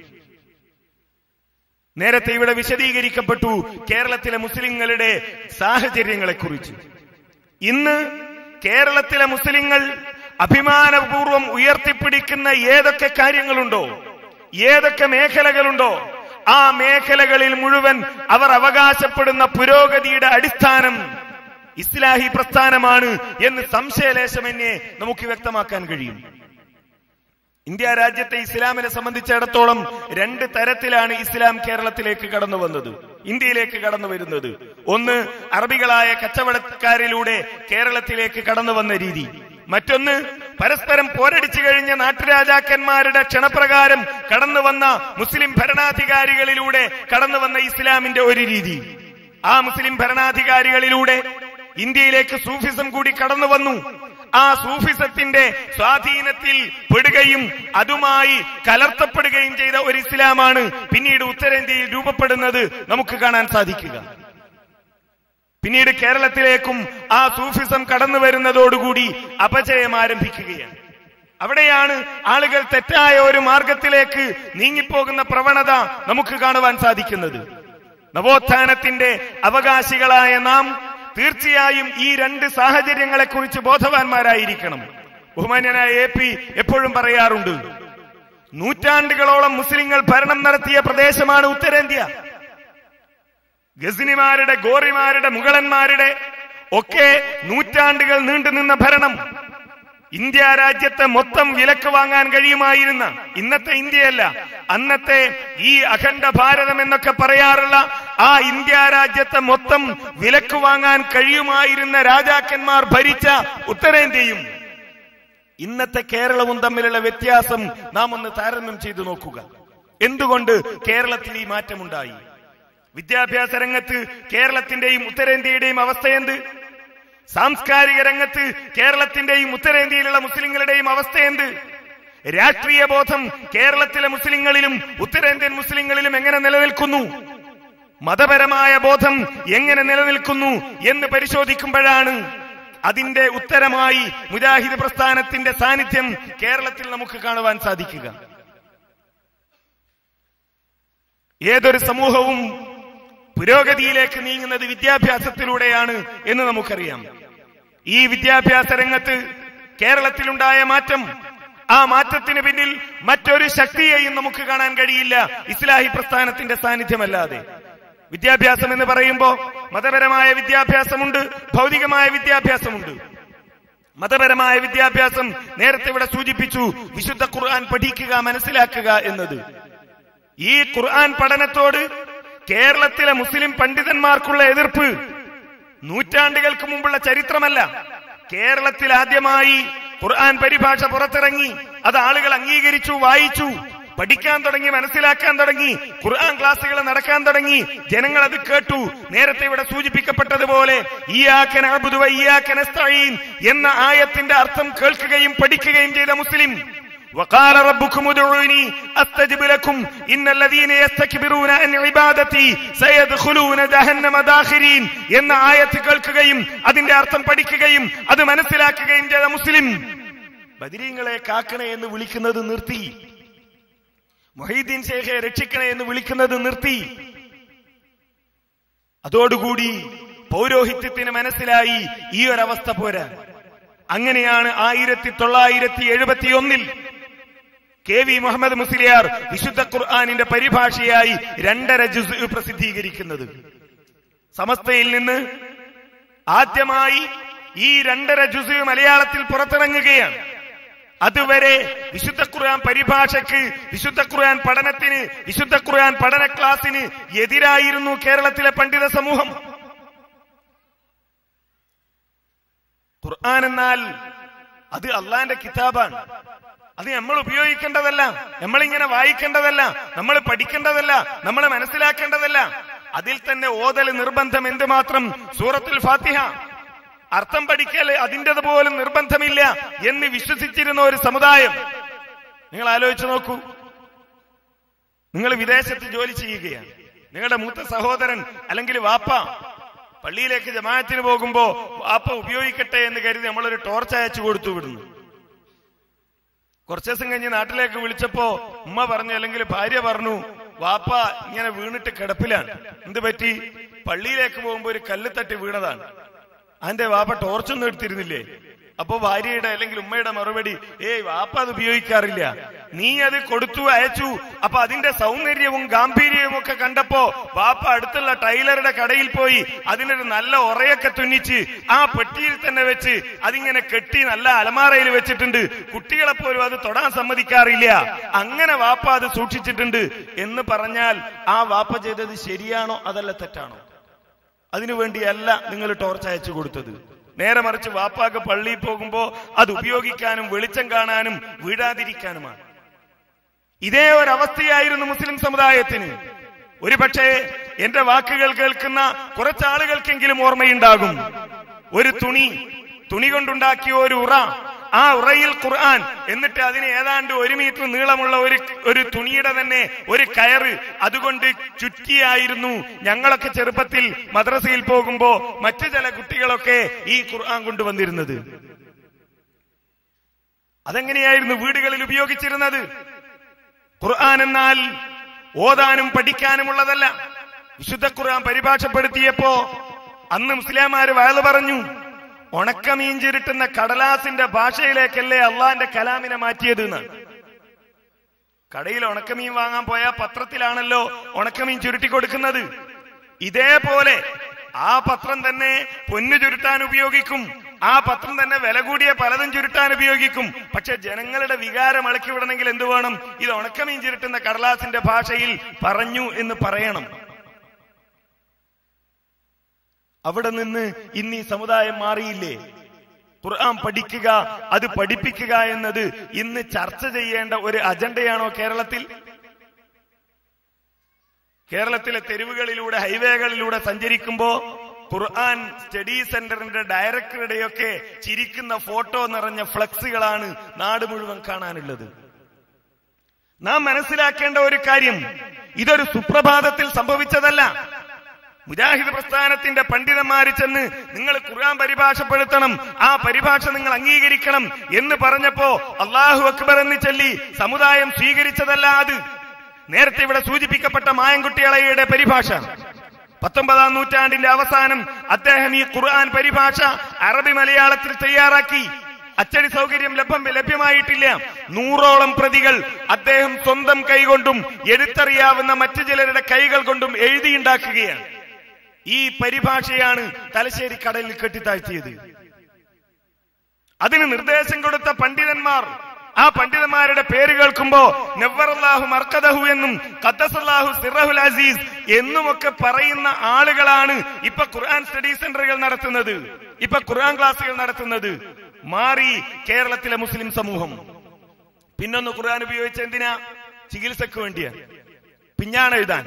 നേരത്തെ ഇവിടെ വിശദീകരിക്കപ്പെട്ടു കേരളത്തിലെ മുസ്ലിങ്ങളുടെ സാഹചര്യങ്ങളെക്കുറിച്ച് ഇന്ന് കേരളത്തിലെ മുസ്ലിങ്ങൾ അഭിമാനപൂർവം ഉയർത്തിപ്പിടിക്കുന്ന ഏതൊക്കെ കാര്യങ്ങളുണ്ടോ ഏതൊക്കെ മേഖലകളുണ്ടോ ആ മേഖലകളിൽ മുഴുവൻ അവർ അവകാശപ്പെടുന്ന പുരോഗതിയുടെ അടിസ്ഥാനം ഇസ്ലാഹി പ്രസ്ഥാനമാണ് എന്ന് സംശയലേശമെന്നെ നമുക്ക് വ്യക്തമാക്കാൻ കഴിയും ഇന്ത്യ രാജ്യത്തെ ഇസ്ലാമിനെ സംബന്ധിച്ചിടത്തോളം രണ്ട് തരത്തിലാണ് ഇസ്ലാം കേരളത്തിലേക്ക് കടന്നു വന്നത് ഇന്ത്യയിലേക്ക് കടന്നു വരുന്നത് ഒന്ന് അറബികളായ കച്ചവടക്കാരിലൂടെ കേരളത്തിലേക്ക് കടന്നു വന്ന രീതി മറ്റൊന്ന് പരസ്പരം പോരടിച്ചു കഴിഞ്ഞ നാട്ടുരാജാക്കന്മാരുടെ ക്ഷണപ്രകാരം കടന്നു വന്ന മുസ്ലിം ഭരണാധികാരികളിലൂടെ കടന്നു വന്ന ഇസ്ലാമിന്റെ ഒരു രീതി ആ മുസ്ലിം ഭരണാധികാരികളിലൂടെ ഇന്ത്യയിലേക്ക് സൂഫിസം കൂടി കടന്നു വന്നു ആ സൂഫിസത്തിന്റെ സ്വാധീനത്തിൽ പെടുകയും അതുമായി കലർത്തപ്പെടുകയും ചെയ്ത ഒരു ഇസ്ലാമാണ് പിന്നീട് ഉത്തരേന്ത്യയിൽ രൂപപ്പെടുന്നത് നമുക്ക് കാണാൻ സാധിക്കുക പിന്നീട് കേരളത്തിലേക്കും ആ സൂഫിസം കടന്നു വരുന്നതോടുകൂടി അപജയം ആരംഭിക്കുകയാണ് അവിടെയാണ് ആളുകൾ തെറ്റായ ഒരു മാർഗത്തിലേക്ക് നീങ്ങിപ്പോകുന്ന പ്രവണത നമുക്ക് കാണുവാൻ സാധിക്കുന്നത് നവോത്ഥാനത്തിന്റെ അവകാശികളായ നാം തീർച്ചയായും ഈ രണ്ട് സാഹചര്യങ്ങളെക്കുറിച്ച് ബോധവാന്മാരായിരിക്കണം ബഹുമാന്യനായ എ പി എപ്പോഴും പറയാറുണ്ട് നൂറ്റാണ്ടുകളോളം മുസ്ലിങ്ങൾ ഭരണം നടത്തിയ പ്രദേശമാണ് ഉത്തരേന്ത്യ ഗസിനിമാരുടെ ഗോറിമാരുടെ മുഗളന്മാരുടെ ഒക്കെ നൂറ്റാണ്ടുകൾ നീണ്ടുനിന്ന ഭരണം ഇന്ത്യ രാജ്യത്തെ മൊത്തം വിലക്ക് വാങ്ങാൻ കഴിയുമായിരുന്ന ഇന്നത്തെ ഇന്ത്യയല്ല അന്നത്തെ ഈ അഖണ്ഡ ഭാരതം എന്നൊക്കെ പറയാറുള്ള ആ ഇന്ത്യ രാജ്യത്തെ മൊത്തം വിലക്ക് വാങ്ങാൻ കഴിയുമായിരുന്ന രാജാക്കന്മാർ ഭരിച്ച ഉത്തരേന്ത്യയും ഇന്നത്തെ കേരളവും തമ്മിലുള്ള വ്യത്യാസം നാം ഒന്ന് താരതമ്യം ചെയ്തു നോക്കുക എന്തുകൊണ്ട് കേരളത്തിൽ ഈ മാറ്റമുണ്ടായി വിദ്യാഭ്യാസ രംഗത്ത് കേരളത്തിന്റെയും ഉത്തരേന്ത്യയുടെയും അവസ്ഥ എന്ത് സാംസ്കാരിക രംഗത്ത് കേരളത്തിന്റെയും ഉത്തരേന്ത്യയിലുള്ള മുസ്ലിങ്ങളുടെയും അവസ്ഥ എന്ത് രാഷ്ട്രീയ ബോധം കേരളത്തിലെ മുസ്ലിങ്ങളിലും ഉത്തരേന്ത്യൻ മുസ്ലിങ്ങളിലും എങ്ങനെ നിലനിൽക്കുന്നു മതപരമായ ബോധം എങ്ങനെ നിലനിൽക്കുന്നു എന്ന് പരിശോധിക്കുമ്പോഴാണ് അതിന്റെ ഉത്തരമായി മുജാഹിദ് പ്രസ്ഥാനത്തിന്റെ സാന്നിധ്യം കേരളത്തിൽ നമുക്ക് കാണുവാൻ സാധിക്കുക ഏതൊരു സമൂഹവും പുരോഗതിയിലേക്ക് നീങ്ങുന്നത് വിദ്യാഭ്യാസത്തിലൂടെയാണ് എന്ന് നമുക്കറിയാം ഈ വിദ്യാഭ്യാസ രംഗത്ത് കേരളത്തിലുണ്ടായ മാറ്റം ആ മാറ്റത്തിന് പിന്നിൽ മറ്റൊരു ശക്തിയെയും നമുക്ക് കാണാൻ കഴിയില്ല ഇസ്ലാഹി പ്രസ്ഥാനത്തിന്റെ സാന്നിധ്യമല്ലാതെ വിദ്യാഭ്യാസം എന്ന് പറയുമ്പോ മതപരമായ വിദ്യാഭ്യാസമുണ്ട് ഭൗതികമായ വിദ്യാഭ്യാസമുണ്ട് മതപരമായ വിദ്യാഭ്യാസം നേരത്തെ ഇവിടെ സൂചിപ്പിച്ചു വിശുദ്ധ ഖുർആൻ പഠിക്കുക മനസ്സിലാക്കുക എന്നത് ഈ ഖുർആൻ പഠനത്തോട് കേരളത്തിലെ മുസ്ലിം പണ്ഡിതന്മാർക്കുള്ള എതിർപ്പ് നൂറ്റാണ്ടുകൾക്ക് മുമ്പുള്ള ചരിത്രമല്ല കേരളത്തിൽ ആദ്യമായി ഖുർആൻ പരിഭാഷ പുറത്തിറങ്ങി അത് ആളുകൾ അംഗീകരിച്ചു വായിച്ചു പഠിക്കാൻ തുടങ്ങി മനസ്സിലാക്കാൻ തുടങ്ങി ഖുർആൻ ക്ലാസ്സുകൾ നടക്കാൻ തുടങ്ങി ജനങ്ങൾ അത് കേട്ടു നേരത്തെ ഇവിടെ സൂചിപ്പിക്കപ്പെട്ടതുപോലെ ഈയാക്കൻ അബുദുവ ഈയാക്കൻ എന്ന ആയത്തിന്റെ അർത്ഥം കേൾക്കുകയും പഠിക്കുകയും ചെയ്ത മുസ്ലിം وقال ربكم ادعوني استجب لكم ان الذين يستكبرون عن عبادتي سيدخلون جهنم داخرين എന്ന ആയത്ത് കേൾക്കുകയും അതിന്റെ അർത്ഥം പഠിക്കുകയും അത് മനസ്സിലാക്കുകയും ചെയ്ത മുസ്ലിം ബദിരീങ്ങളെ കാക്കണേ എന്ന് വിളിക്കുന്നത് നിർത്തി മൊഹീദ്ദീൻ ശേഖയെ രക്ഷിക്കണേ എന്ന് വിളിക്കുന്നത് നിർത്തി അതോടുകൂടി പൗരോഹിത്യത്തിന് മനസ്സിലായി ഈ ഒരവസ്ഥ പോരാ അങ്ങനെയാണ് ആയിരത്തി തൊള്ളായിരത്തി എഴുപത്തി ഒന്നിൽ കെ വി മുഹമ്മദ് മുസ്ലിയാർ വിശുദ്ധ ഖുർആാനിന്റെ പരിഭാഷയായി രണ്ടര ജുസ് പ്രസിദ്ധീകരിക്കുന്നത് സമസ്തയിൽ നിന്ന് ആദ്യമായി ഈ രണ്ടര ജുസ് മലയാളത്തിൽ പുറത്തിറങ്ങുകയാണ് അതുവരെ വിശുദ്ധ ഖുർആൻ പരിഭാഷയ്ക്ക് വിശുദ്ധ ഖുർആൻ പഠനത്തിന് വിശുദ്ധ ഖുർആൻ പഠന ക്ലാസ്സിന് എതിരായിരുന്നു കേരളത്തിലെ പണ്ഡിത സമൂഹം ഖുർആൻ എന്നാൽ അത് അള്ളാന്റെ കിതാബാണ് അത് നമ്മൾ ഉപയോഗിക്കേണ്ടതല്ല നമ്മൾ ഇങ്ങനെ വായിക്കേണ്ടതല്ല നമ്മൾ പഠിക്കേണ്ടതല്ല നമ്മൾ മനസ്സിലാക്കേണ്ടതല്ല അതിൽ തന്നെ ഓതൽ നിർബന്ധം എന്തുമാത്രം സൂറത്തുൽ ഫാത്തിഹ അർത്ഥം പഠിക്കൽ അതിൻ്റെത് പോലും നിർബന്ധമില്ല എന്ന് വിശ്വസിച്ചിരുന്ന ഒരു സമുദായം നിങ്ങൾ ആലോചിച്ചു നോക്കൂ നിങ്ങൾ വിദേശത്ത് ജോലി ചെയ്യുകയാണ് നിങ്ങളുടെ മൂത്ത സഹോദരൻ അല്ലെങ്കിൽ വാപ്പ പള്ളിയിലേക്ക് ജമാഅത്തിന് പോകുമ്പോ വാപ്പ ഉപയോഗിക്കട്ടെ എന്ന് കരുതി നമ്മളൊരു ടോർച്ച് അയച്ചു കൊടുത്തു വിടുന്നു കുറച്ചു ദിവസം കഴിഞ്ഞ് നാട്ടിലേക്ക് വിളിച്ചപ്പോ ഉമ്മ പറഞ്ഞു അല്ലെങ്കിൽ ഭാര്യ പറഞ്ഞു വാപ്പ ഇങ്ങനെ വീണിട്ട് കിടപ്പിലാണ് എന്ത് പറ്റി പള്ളിയിലേക്ക് പോകുമ്പോ ഒരു കല്ല് തട്ടി വീണതാണ് അതിന്റെ വാപ്പ ടോർച്ചൊന്നും എടുത്തിരുന്നില്ലേ അപ്പോ ഭാര്യയുടെ അല്ലെങ്കിൽ ഉമ്മയുടെ മറുപടി ഏയ് വാപ്പ അത് ഉപയോഗിക്കാറില്ല നീ അത് കൊടുത്തു അയച്ചു അപ്പൊ അതിന്റെ സൗന്ദര്യവും ഗാംഭീര്യവും ഒക്കെ കണ്ടപ്പോ വാപ്പ അടുത്തുള്ള ടൈലറുടെ കടയിൽ പോയി അതിനൊരു നല്ല ഉറയൊക്കെ തുന്നിച്ച് ആ പെട്ടിയിൽ തന്നെ വെച്ച് അതിങ്ങനെ കെട്ടി നല്ല അലമാറയിൽ വെച്ചിട്ടുണ്ട് കുട്ടികളെ പോലും അത് തൊടാൻ സമ്മതിക്കാറില്ല അങ്ങനെ വാപ്പ അത് സൂക്ഷിച്ചിട്ടുണ്ട് എന്ന് പറഞ്ഞാൽ ആ വാപ്പ ചെയ്തത് ശരിയാണോ അതല്ല തെറ്റാണോ അതിനുവേണ്ടിയല്ല നിങ്ങൾ ടോർച്ച് അയച്ചു കൊടുത്തത് നേരെ മറിച്ച് വാപ്പാക്ക് പള്ളിയിൽ പോകുമ്പോ അത് ഉപയോഗിക്കാനും വെളിച്ചം കാണാനും വീഴാതിരിക്കാനുമാണ് ഇതേ ഒരവസ്ഥയായിരുന്നു മുസ്ലിം സമുദായത്തിന് ഒരുപക്ഷെ എന്റെ വാക്കുകൾ കേൾക്കുന്ന കുറച്ചാളുകൾക്കെങ്കിലും ഓർമ്മയുണ്ടാകും ഒരു തുണി തുണി കൊണ്ടുണ്ടാക്കിയ ഒരു ഉറ ആ ഉറയിൽ ഖുർആൻ എന്നിട്ട് അതിന് ഏതാണ്ട് ഒരു മീറ്റർ നീളമുള്ള ഒരു ഒരു തുണിയുടെ തന്നെ ഒരു കയറ് അതുകൊണ്ട് ചുറ്റിയായിരുന്നു ഞങ്ങളൊക്കെ ചെറുപ്പത്തിൽ മദ്രസയിൽ പോകുമ്പോ മറ്റു ചില കുട്ടികളൊക്കെ ഈ ഖുർആൻ കൊണ്ടുവന്നിരുന്നത് അതെങ്ങനെയായിരുന്നു വീടുകളിൽ ഉപയോഗിച്ചിരുന്നത് ഖുർആൻ എന്നാൽ ഓതാനും പഠിക്കാനുമുള്ളതല്ല വിശുദ്ധ ഖുർആൻ പരിഭാഷപ്പെടുത്തിയപ്പോ അന്ന് മുസ്ലിംമാര് വയല് പറഞ്ഞു ഉണക്കമീൻ ചുരുട്ടുന്ന കടലാസിന്റെ ഭാഷയിലേക്കല്ലേ അള്ളാന്റെ കലാമിനെ മാറ്റിയത് എന്നാണ് കടയിൽ ഉണക്കമീൻ വാങ്ങാൻ പോയ പത്രത്തിലാണല്ലോ ഉണക്കമീൻ ചുരുട്ടി കൊടുക്കുന്നത് ഇതേപോലെ ആ പത്രം തന്നെ പൊന്നു ചുരുട്ടാൻ ഉപയോഗിക്കും ആ പത്രം തന്നെ വില കൂടിയ പലതും ചുരുട്ടാൻ ഉപയോഗിക്കും പക്ഷെ ജനങ്ങളുടെ വികാരം ഇളക്കി വിടണമെങ്കിൽ എന്ത് വേണം ഇത് ഉണക്കമീൻ ചുരുട്ടുന്ന കടലാസിന്റെ ഭാഷയിൽ പറഞ്ഞു എന്ന് പറയണം അവിടെ നിന്ന് ഇന്ന് ഈ സമുദായം മാറിയില്ലേ ഖുർആൻ പഠിക്കുക അത് പഠിപ്പിക്കുക എന്നത് ഇന്ന് ചർച്ച ചെയ്യേണ്ട ഒരു അജണ്ടയാണോ കേരളത്തിൽ കേരളത്തിലെ തെരുവുകളിലൂടെ ഹൈവേകളിലൂടെ സഞ്ചരിക്കുമ്പോ ഖുർആൻ സ്റ്റഡി സെന്ററിന്റെ ഡയറക്ടറുടെയൊക്കെ ചിരിക്കുന്ന ഫോട്ടോ നിറഞ്ഞ ഫ്ലക്സുകളാണ് നാട് മുഴുവൻ കാണാനുള്ളത് നാം മനസ്സിലാക്കേണ്ട ഒരു കാര്യം ഇതൊരു സുപ്രഭാതത്തിൽ സംഭവിച്ചതല്ല മുജാഹിദ് പ്രസ്ഥാനത്തിന്റെ പണ്ഡിതന്മാര് ചെന്ന് നിങ്ങൾ ഖുർആൻ പരിഭാഷപ്പെടുത്തണം ആ പരിഭാഷ നിങ്ങൾ അംഗീകരിക്കണം എന്ന് പറഞ്ഞപ്പോ അള്ളാഹു അക്ബർ എന്ന് ചൊല്ലി സമുദായം സ്വീകരിച്ചതല്ല അത് നേരത്തെ ഇവിടെ സൂചിപ്പിക്കപ്പെട്ട മായൻകുട്ടിയളയുടെ പരിഭാഷ പത്തൊമ്പതാം നൂറ്റാണ്ടിന്റെ അവസാനം അദ്ദേഹം ഈ ഖുർആൻ പരിഭാഷ അറബി മലയാളത്തിൽ തയ്യാറാക്കി അച്ചടി സൗകര്യം ലഭ്യം ലഭ്യമായിട്ടില്ല നൂറോളം പ്രതികൾ അദ്ദേഹം സ്വന്തം കൈകൊണ്ടും എഴുത്തറിയാവുന്ന മറ്റു ചിലരുടെ കൈകൾ കൊണ്ടും എഴുതിയുണ്ടാക്കുകയാണ് ഈ പരിഭാഷയാണ് തലശ്ശേരി കടലിൽ കെട്ടിത്താഴ്ത്തിയത് അതിന് നിർദ്ദേശം കൊടുത്ത പണ്ഡിതന്മാർ ആ പണ്ഡിതന്മാരുടെ പേര് കേൾക്കുമ്പോ നവ്വറല്ലാഹു മർക്കദഹു എന്നും ഖദ്ദസല്ലാഹു സിറഹുൽ അസീസ് എന്നുമൊക്കെ പറയുന്ന ആളുകളാണ് ഇപ്പൊ ഖുർആൻ സ്റ്റഡി സെന്ററുകൾ നടത്തുന്നത് ഇപ്പൊ ഖുർആൻ ക്ലാസുകൾ നടത്തുന്നത് മാറി കേരളത്തിലെ മുസ്ലിം സമൂഹം പിന്നൊന്ന് ഖുർആൻ ഉപയോഗിച്ച എന്തിനാ ചികിത്സക്ക് വേണ്ടിയാ പിഞ്ഞാണ് എഴുതാൻ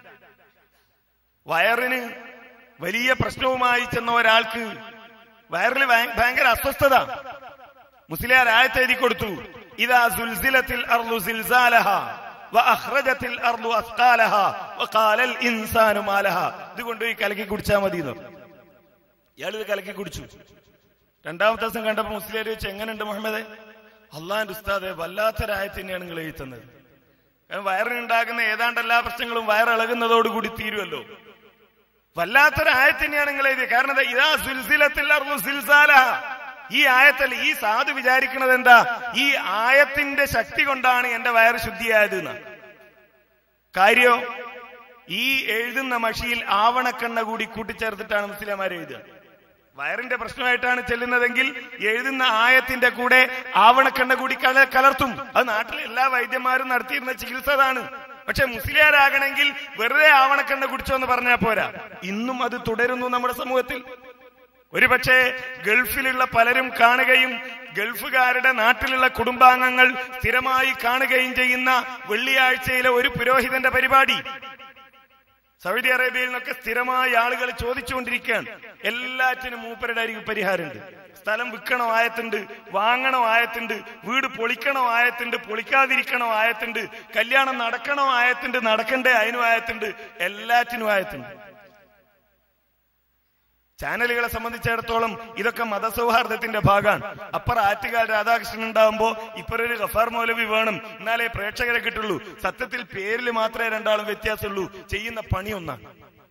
വയറിന് വലിയ പ്രശ്നവുമായി ചെന്ന ഒരാൾക്ക് വയറിൽ ഭയ- ഭയങ്കര അസ്വസ്ഥത മുസ്ലിയാർ ആയത്ത് എഴുതി കൊടുത്തു ഇതാ സുൽസിലത്തിൽ അർളു സിൽസാലഹ വഅഖ്റജത്തിൽ അർളു അസ്ഖാലഹ വഖാലൽ ഇൻസാനു മാലഹ ഇത് കൊണ്ടുപോയി കലക്കി കുടിച്ചാൽ മതി എന്ന് ഇയാൾ ഇത് കലക്കി കുടിച്ചു രണ്ടാമത്തെ ദിവസം കണ്ടപ്പോ മുസ്ലിയാർ ചോദിച്ചു എങ്ങനെയുണ്ട് മുഹമ്മദ് അള്ളാന്റെ ഉസ്താദെ വല്ലാത്തൊരായത്ത് തന്നെയാണ് നിങ്ങൾ എഴുതുന്നത് കാരണം വയറിനുണ്ടാകുന്ന ഏതാണ്ട് എല്ലാ പ്രശ്നങ്ങളും വയറിളകുന്നതോടുകൂടി തീരുമല്ലോ വല്ലാത്തൊരായത്ത് തന്നെയാണ് നിങ്ങൾ എഴുതിയത് കാരണം ദാ ഇതാ സുൽസിലത്തിൽ അർളു സിൽസാലഹ ഈ ആയത്തല്ല ഈ സാധു വിചാരിക്കുന്നത് എന്താ ഈ ആയത്തിന്റെ ശക്തി കൊണ്ടാണ് എന്റെ വയറ് ശുദ്ധിയായത് എന്ന് കാര്യോ ഈ എഴുതുന്ന മഷിയിൽ ആവണക്കെണ്ണ കൂടി കൂട്ടിച്ചേർത്തിട്ടാണ് മുസ്ലിംമാർ എഴുതുക വയറിന്റെ പ്രശ്നമായിട്ടാണ് ചെല്ലുന്നതെങ്കിൽ എഴുതുന്ന ആയത്തിന്റെ കൂടെ ആവണക്കെണ്ണ കൂടി കല കലർത്തും അത് നാട്ടിലെ എല്ലാ വൈദ്യന്മാരും നടത്തിയിരുന്ന ചികിത്സ അതാണ് പക്ഷെ മുസ്ലിയാരാകണമെങ്കിൽ വെറുതെ ആവണക്കെണ്ണ കുടിച്ചോ എന്ന് പറഞ്ഞാൽ പോരാ ഇന്നും അത് തുടരുന്നു നമ്മുടെ സമൂഹത്തിൽ ഒരുപക്ഷെ ഗൾഫിലുള്ള പലരും കാണുകയും ഗൾഫുകാരുടെ നാട്ടിലുള്ള കുടുംബാംഗങ്ങൾ സ്ഥിരമായി കാണുകയും ചെയ്യുന്ന വെള്ളിയാഴ്ചയിലെ ഒരു പുരോഹിതന്റെ പരിപാടി സൗദി അറേബ്യയിൽ നിന്നൊക്കെ സ്ഥിരമായി ആളുകൾ ചോദിച്ചുകൊണ്ടിരിക്കുകയാണ് എല്ലാറ്റിനും മൂപ്പരുടെ അരികെ പരിഹാരമുണ്ട് സ്ഥലം വിൽക്കണോ ആയത്തുണ്ട് വാങ്ങണോ ആയത്തുണ്ട് വീട് പൊളിക്കണോ ആയത്തുണ്ട് പൊളിക്കാതിരിക്കണോ ആയത്തുണ്ട് കല്യാണം നടക്കണോ ആയത്തുണ്ട് നടക്കണ്ടേ അതിനും ആയത്തുണ്ട് എല്ലാറ്റിനും ആയത്തുണ്ട് ചാനലുകളെ സംബന്ധിച്ചിടത്തോളം ഇതൊക്കെ മതസൗഹാർദ്ദത്തിന്റെ ഭാഗമാണ് അപ്പർ ആറ്റുകാൽ രാധാകൃഷ്ണൻ ഉണ്ടാവുമ്പോ ഇപ്പറൊരു ഗഫാർ മൗലവി വേണം എന്നാലേ പ്രേക്ഷകരെ കിട്ടുള്ളൂ സത്യത്തിൽ പേരിൽ മാത്രമേ രണ്ടാളും വ്യത്യാസമുള്ളൂ ചെയ്യുന്ന പണി ഒന്നാണ്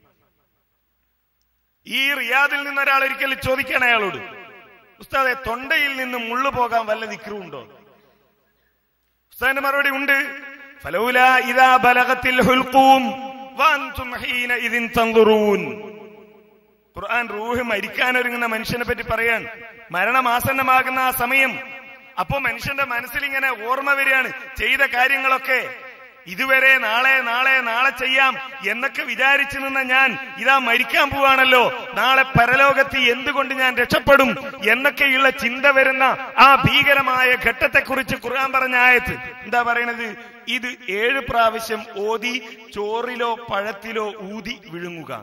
ഈ റിയാദിൽ നിന്ന് ഒരാൾ ഒരിക്കൽ ചോദിക്കാൻ അയാളോട് ഉസ്താദെ തൊണ്ടയിൽ നിന്ന് മുള്ളു പോകാൻ വല്ല ദിക്റുണ്ടോ ഉസ്താദിന്റെ മറുപടി ഉണ്ട് ഫലൗല ഇദാ ബലഗത്തിൽ ഹുൽഖൂം വഅൻതും ഹീനഇദിൻ തൻദുറൂൻ ഖുർആൻ റൂഹ് മരിക്കാനൊരുങ്ങുന്ന മനുഷ്യനെ പറ്റി പറയാൻ മരണമാസന്നമാകുന്ന ആ സമയം അപ്പോ മനുഷ്യന്റെ മനസ്സിൽ ഇങ്ങനെ ഓർമ്മ വരികയാണ് ചെയ്ത കാര്യങ്ങളൊക്കെ ഇതുവരെ നാളെ നാളെ നാളെ ചെയ്യാം എന്നൊക്കെ വിചാരിച്ചു നിന്ന ഞാൻ ഇതാ മരിക്കാൻ പോവാണല്ലോ നാളെ പരലോകത്ത് എന്തുകൊണ്ട് ഞാൻ രക്ഷപ്പെടും എന്നൊക്കെയുള്ള ചിന്ത വരുന്ന ആ ഭീകരമായ ഘട്ടത്തെക്കുറിച്ച് ഖുർആൻ പറഞ്ഞ ആയത്ത് എന്താ പറയണത് ഇത് ഏഴ് പ്രാവശ്യം ഓതി ചോറിലോ പഴത്തിലോ ഊതി വിഴുങ്ങുക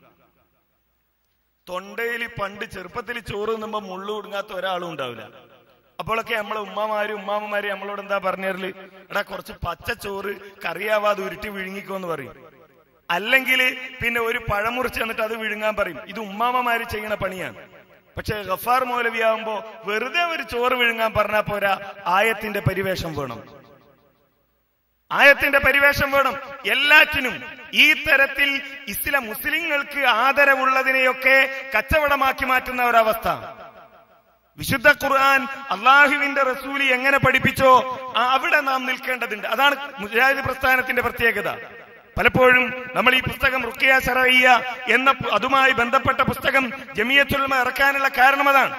തൊണ്ടയിൽ പണ്ട് ചെറുപ്പത്തിൽ ചോറ് തിന്നുമ്പോ മുള്ളു കുടുങ്ങാത്ത ഒരാളും ഉണ്ടാവില്ല അപ്പോഴൊക്കെ നമ്മളെ ഉമ്മമാരും ഉമ്മാമ്മമാര് നമ്മളോട് എന്താ പറഞ്ഞേരല് എടാ കുറച്ച് പച്ച ചോറ് കറിയാവാതെ ഉരുട്ടി വിഴുങ്ങിക്കോന്ന് പറയും അല്ലെങ്കിൽ പിന്നെ ഒരു പഴം മുറിച്ച് എന്നിട്ട് അത് വിഴുങ്ങാൻ പറയും ഇത് ഉമ്മാമ്മമാര് ചെയ്യുന്ന പണിയാണ് പക്ഷെ ഗഫാർ മൗലവിയാവുമ്പോ വെറുതെ ഒരു ചോറ് വിഴുങ്ങാൻ പറഞ്ഞാ പോരാ ആയത്തിന്റെ പരിവേഷം വേണം ആയത്തിന്റെ പരിവേഷം വേണം എല്ലാറ്റിനും ഈ തരത്തിൽ ഇസ്ലാം മുസ്ലിങ്ങൾക്ക് ആദരവുള്ളതിനെയൊക്കെ കച്ചവടമാക്കി മാറ്റുന്ന ഒരവസ്ഥ വിശുദ്ധ ഖുർആൻ അള്ളാഹുവിന്റെ റസൂലി എങ്ങനെ പഠിപ്പിച്ചോ ആ അവിടെ നാം നിൽക്കേണ്ടതുണ്ട് അതാണ് മുജാഹിദ് പ്രസ്ഥാനത്തിന്റെ പ്രത്യേകത പലപ്പോഴും നമ്മൾ ഈ പുസ്തകം റുക്കിയ ശറയ്യ എന്ന പു- അതുമായി ബന്ധപ്പെട്ട പുസ്തകം ജമിയത്തുൽമ ഇറക്കാനുള്ള കാരണം അതാണ്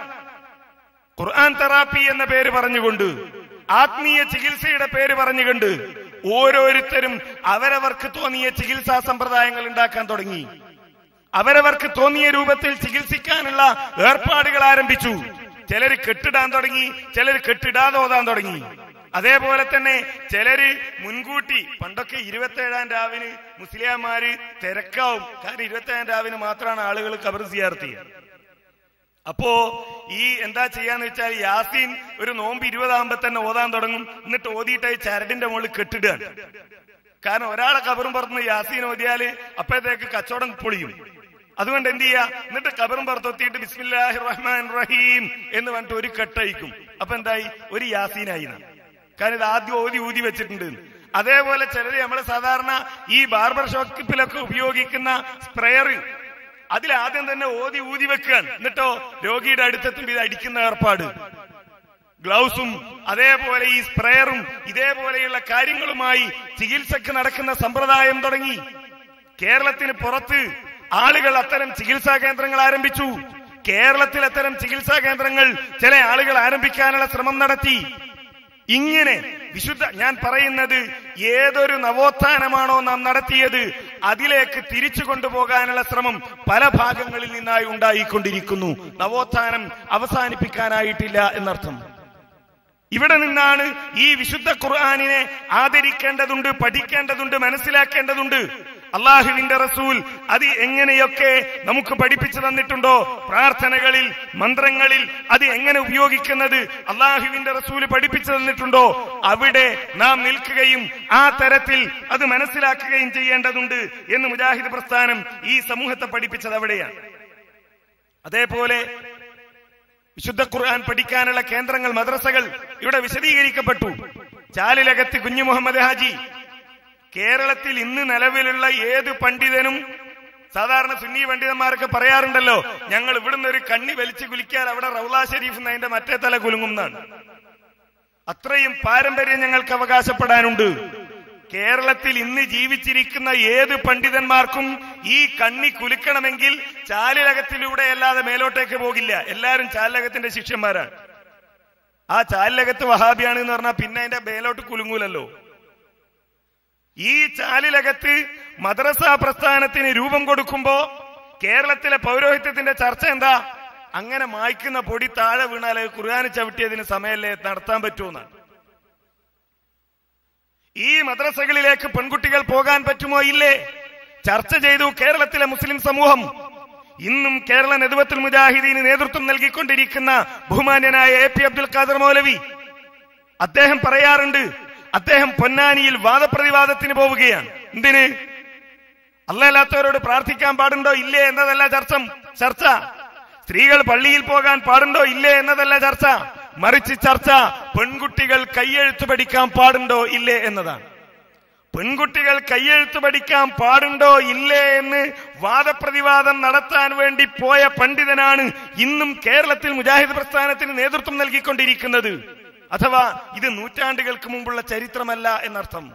ഖുർആൻ തെറാപ്പി എന്ന പേര് പറഞ്ഞുകൊണ്ട് ആത്മീയ ചികിത്സയുടെ പേര് പറഞ്ഞുകൊണ്ട് ഓരോരുത്തരും അവരവർക്ക് തോന്നിയ ചികിത്സാ സമ്പ്രദായങ്ങൾ ഉണ്ടാക്കാൻ തുടങ്ങി അവരവർക്ക് തോന്നിയ രൂപത്തിൽ ചികിത്സിക്കാനുള്ള ഏർപ്പാടുകൾ ആരംഭിച്ചു ചിലര് കെട്ടിടാൻ തുടങ്ങി ചിലര് കെട്ടിടാതെ ഓതാൻ തുടങ്ങി അതേപോലെ തന്നെ ചിലര് മുൻകൂട്ടി പണ്ടൊക്കെ ഇരുപത്തേഴാം രാവിന് മുസ്ലിയാമാര് തിരക്കാവും കാരണം ഇരുപത്തേഴാം രാവിന് മാത്രമാണ് ആളുകൾ കബർ സിയാർത്ത് ചെയ്യുക അപ്പോ ഈ എന്താ ചെയ്യാന്ന് വെച്ചാൽ യാസീൻ ഒരു നോമ്പ് ഇരുപതാകുമ്പോ തന്നെ ഓതാൻ തുടങ്ങും എന്നിട്ട് ഓതിയിട്ട് ചരടിന്റെ മുകളിൽ കെട്ടിടുകയാണ് കാരണം ഒരാളെ കബറും പുറത്തുനിന്ന് യാസീൻ ഓതിയാല് അപ്പോഴത്തേക്ക് കച്ചവടം പൊളിയും അതുകൊണ്ട് എന്ത് ചെയ്യാ എന്നിട്ട് കബറും പുറത്തെത്തിയിട്ട് ബിസ്മില്ലാഹി റഹ്മാൻ റഹീം എന്ന് പറഞ്ഞിട്ട് ഒരു കെട്ടയക്കും അപ്പൊ എന്തായി ഒരു യാസീനായി എന്നാ. കാരണം ഇത് ആദ്യം ഓതി ഊതി വെച്ചിട്ടുണ്ട് അതേപോലെ ചിലര് നമ്മള് സാധാരണ ഈ ബാർബർ ഷോപ്പിലൊക്കെ ഉപയോഗിക്കുന്ന സ്പ്രെയർ അതിൽ ആദ്യം തന്നെ ഓതി ഊതി വെക്കുകയാണ് എന്നിട്ടോ രോഗിയുടെ അടുത്തെത്തുമ്പോൾ ഇത് അടിക്കുന്ന ഏർപ്പാട് ഗ്ലൗസും അതേപോലെ ഈ സ്പ്രെയറും ഇതേപോലെയുള്ള കാര്യങ്ങളുമായി ചികിത്സക്ക് നടക്കുന്ന സമ്പ്രദായം തുടങ്ങി കേരളത്തിന് പുറത്ത് ആളുകൾ അത്തരം ചികിത്സാ കേന്ദ്രങ്ങൾ ആരംഭിച്ചു കേരളത്തിൽ അത്തരം ചികിത്സാ കേന്ദ്രങ്ങൾ ചില ആളുകൾ ആരംഭിക്കാനുള്ള ശ്രമം നടത്തി ഇങ്ങനെ വിശുദ്ധ ഞാൻ പറയുന്നത് ഏതൊരു നവോത്ഥാനമാണോ നാം നടത്തിയത് അതിലേക്ക് തിരിച്ചു കൊണ്ടുപോകാനുള്ള ശ്രമം പല ഭാഗങ്ങളിൽ നിന്നായി ഉണ്ടായിക്കൊണ്ടിരിക്കുന്നു നവോത്ഥാനം അവസാനിപ്പിക്കാനായിട്ടില്ല എന്നർത്ഥം ഇവിടെ നിന്നാണ് ഈ വിശുദ്ധ ഖുർആാനിനെ ആദരിക്കേണ്ടതുണ്ട് പഠിക്കേണ്ടതുണ്ട് മനസ്സിലാക്കേണ്ടതുണ്ട് അള്ളാഹുവിന്റെ റസൂൽ അത് എങ്ങനെയൊക്കെ നമുക്ക് പഠിപ്പിച്ചു തന്നിട്ടുണ്ടോ പ്രാർത്ഥനകളിൽ മന്ത്രങ്ങളിൽ അത് എങ്ങനെ ഉപയോഗിക്കുന്നത് അള്ളാഹുവിന്റെ റസൂൽ പഠിപ്പിച്ചു തന്നിട്ടുണ്ടോ അവിടെ നാം നിൽക്കുകയും ആ തരത്തിൽ അത് മനസ്സിലാക്കുകയും ചെയ്യേണ്ടതുണ്ട് എന്ന് മുജാഹിദ് പ്രസ്ഥാനം ഈ സമൂഹത്തെ പഠിപ്പിച്ചത് അവിടെയാണ് അതേപോലെ വിശുദ്ധ ഖുർആൻ പഠിക്കാനുള്ള കേന്ദ്രങ്ങൾ മദ്രസകൾ ഇവിടെ വിശദീകരിക്കപ്പെട്ടു ചാലിലകത്ത് കുഞ്ഞു മുഹമ്മദ് ഹാജി കേരളത്തിൽ ഇന്ന് നിലവിലുള്ള ഏത് പണ്ഡിതനും സാധാരണ സുന്നി പണ്ഡിതന്മാരൊക്കെ പറയാറുണ്ടല്ലോ ഞങ്ങൾ ഇവിടുന്ന് ഒരു കണ്ണി വലിച്ചു കുലിക്കാൻ അവിടെ റൗല ഷരീഫ് എന്ന് അതിന്റെ മറ്റേ തല കുലുങ്ങും എന്നാണ് അത്രയും പാരമ്പര്യം ഞങ്ങൾക്ക് അവകാശപ്പെടാനുണ്ട് കേരളത്തിൽ ഇന്ന് ജീവിച്ചിരിക്കുന്ന ഏത് പണ്ഡിതന്മാർക്കും ഈ കണ്ണി കുലുക്കണമെങ്കിൽ ചാലിലകത്തിലൂടെ അല്ലാതെ മേലോട്ടേക്ക് പോകില്ല എല്ലാവരും ചാലിലകത്തിന്റെ ശിഷ്യന്മാരാണ് ആ ചാലിലകത്ത് വഹാബിയാണ് എന്ന് പറഞ്ഞാൽ പിന്നെ അതിന്റെ മേലോട്ട് കുലുങ്ങൂലല്ലോ ഈ ചാലിലകത്ത് മദ്രസ പ്രസ്ഥാനത്തിന് രൂപം കൊടുക്കുമ്പോ കേരളത്തിലെ പൗരോഹിത്യത്തിന്റെ ചർച്ച എന്താ അങ്ങനെ മായ്ക്കുന്ന പൊടി താഴെ വീണാല് ഖുർആാന് ചവിട്ടിയതിന് സമയല്ലേ നടത്താൻ പറ്റുമെന്നാണ് ഈ മദ്രസകളിലേക്ക് പെൺകുട്ടികൾ പോകാൻ പറ്റുമോ ഇല്ലേ ചർച്ച ചെയ്തു കേരളത്തിലെ മുസ്ലിം സമൂഹം ഇന്നും കേരള നെതുവത്തുൽ മുജാഹിദീന് നേതൃത്വം നൽകിക്കൊണ്ടിരിക്കുന്ന ബഹുമാന്യനായ എ പി അബ്ദുൽ ഖാദർ മൗലവി അദ്ദേഹം പറയാറുണ്ട് അദ്ദേഹം പൊന്നാനിയിൽ വാദപ്രതിവാദത്തിന് പോവുകയാണ് എന്തിന് അല്ലല്ലാത്തവരോട് പ്രാർത്ഥിക്കാൻ പാടുണ്ടോ ഇല്ലേ എന്നതല്ല ചർച്ച ചർച്ച സ്ത്രീകൾ പള്ളിയിൽ പോകാൻ പാടുണ്ടോ ഇല്ലേ എന്നതല്ല ചർച്ച മറിച്ച് ചർച്ച പെൺകുട്ടികൾ കയ്യെഴുത്ത് പഠിക്കാൻ പാടുണ്ടോ ഇല്ലേ എന്നതാണ് പെൺകുട്ടികൾ കയ്യെഴുത്ത് പഠിക്കാൻ പാടുണ്ടോ ഇല്ലേ എന്ന് വാദപ്രതിവാദം നടത്താൻ വേണ്ടി പോയ പണ്ഡിതനാണ് ഇന്നും കേരളത്തിൽ മുജാഹിദ് പ്രസ്ഥാനത്തിന് നേതൃത്വം നൽകിക്കൊണ്ടിരിക്കുന്നത് അഥവാ ഇത് നൂറ്റാണ്ടുകൾക്ക് മുമ്പുള്ള ചരിത്രമല്ല എന്നർത്ഥം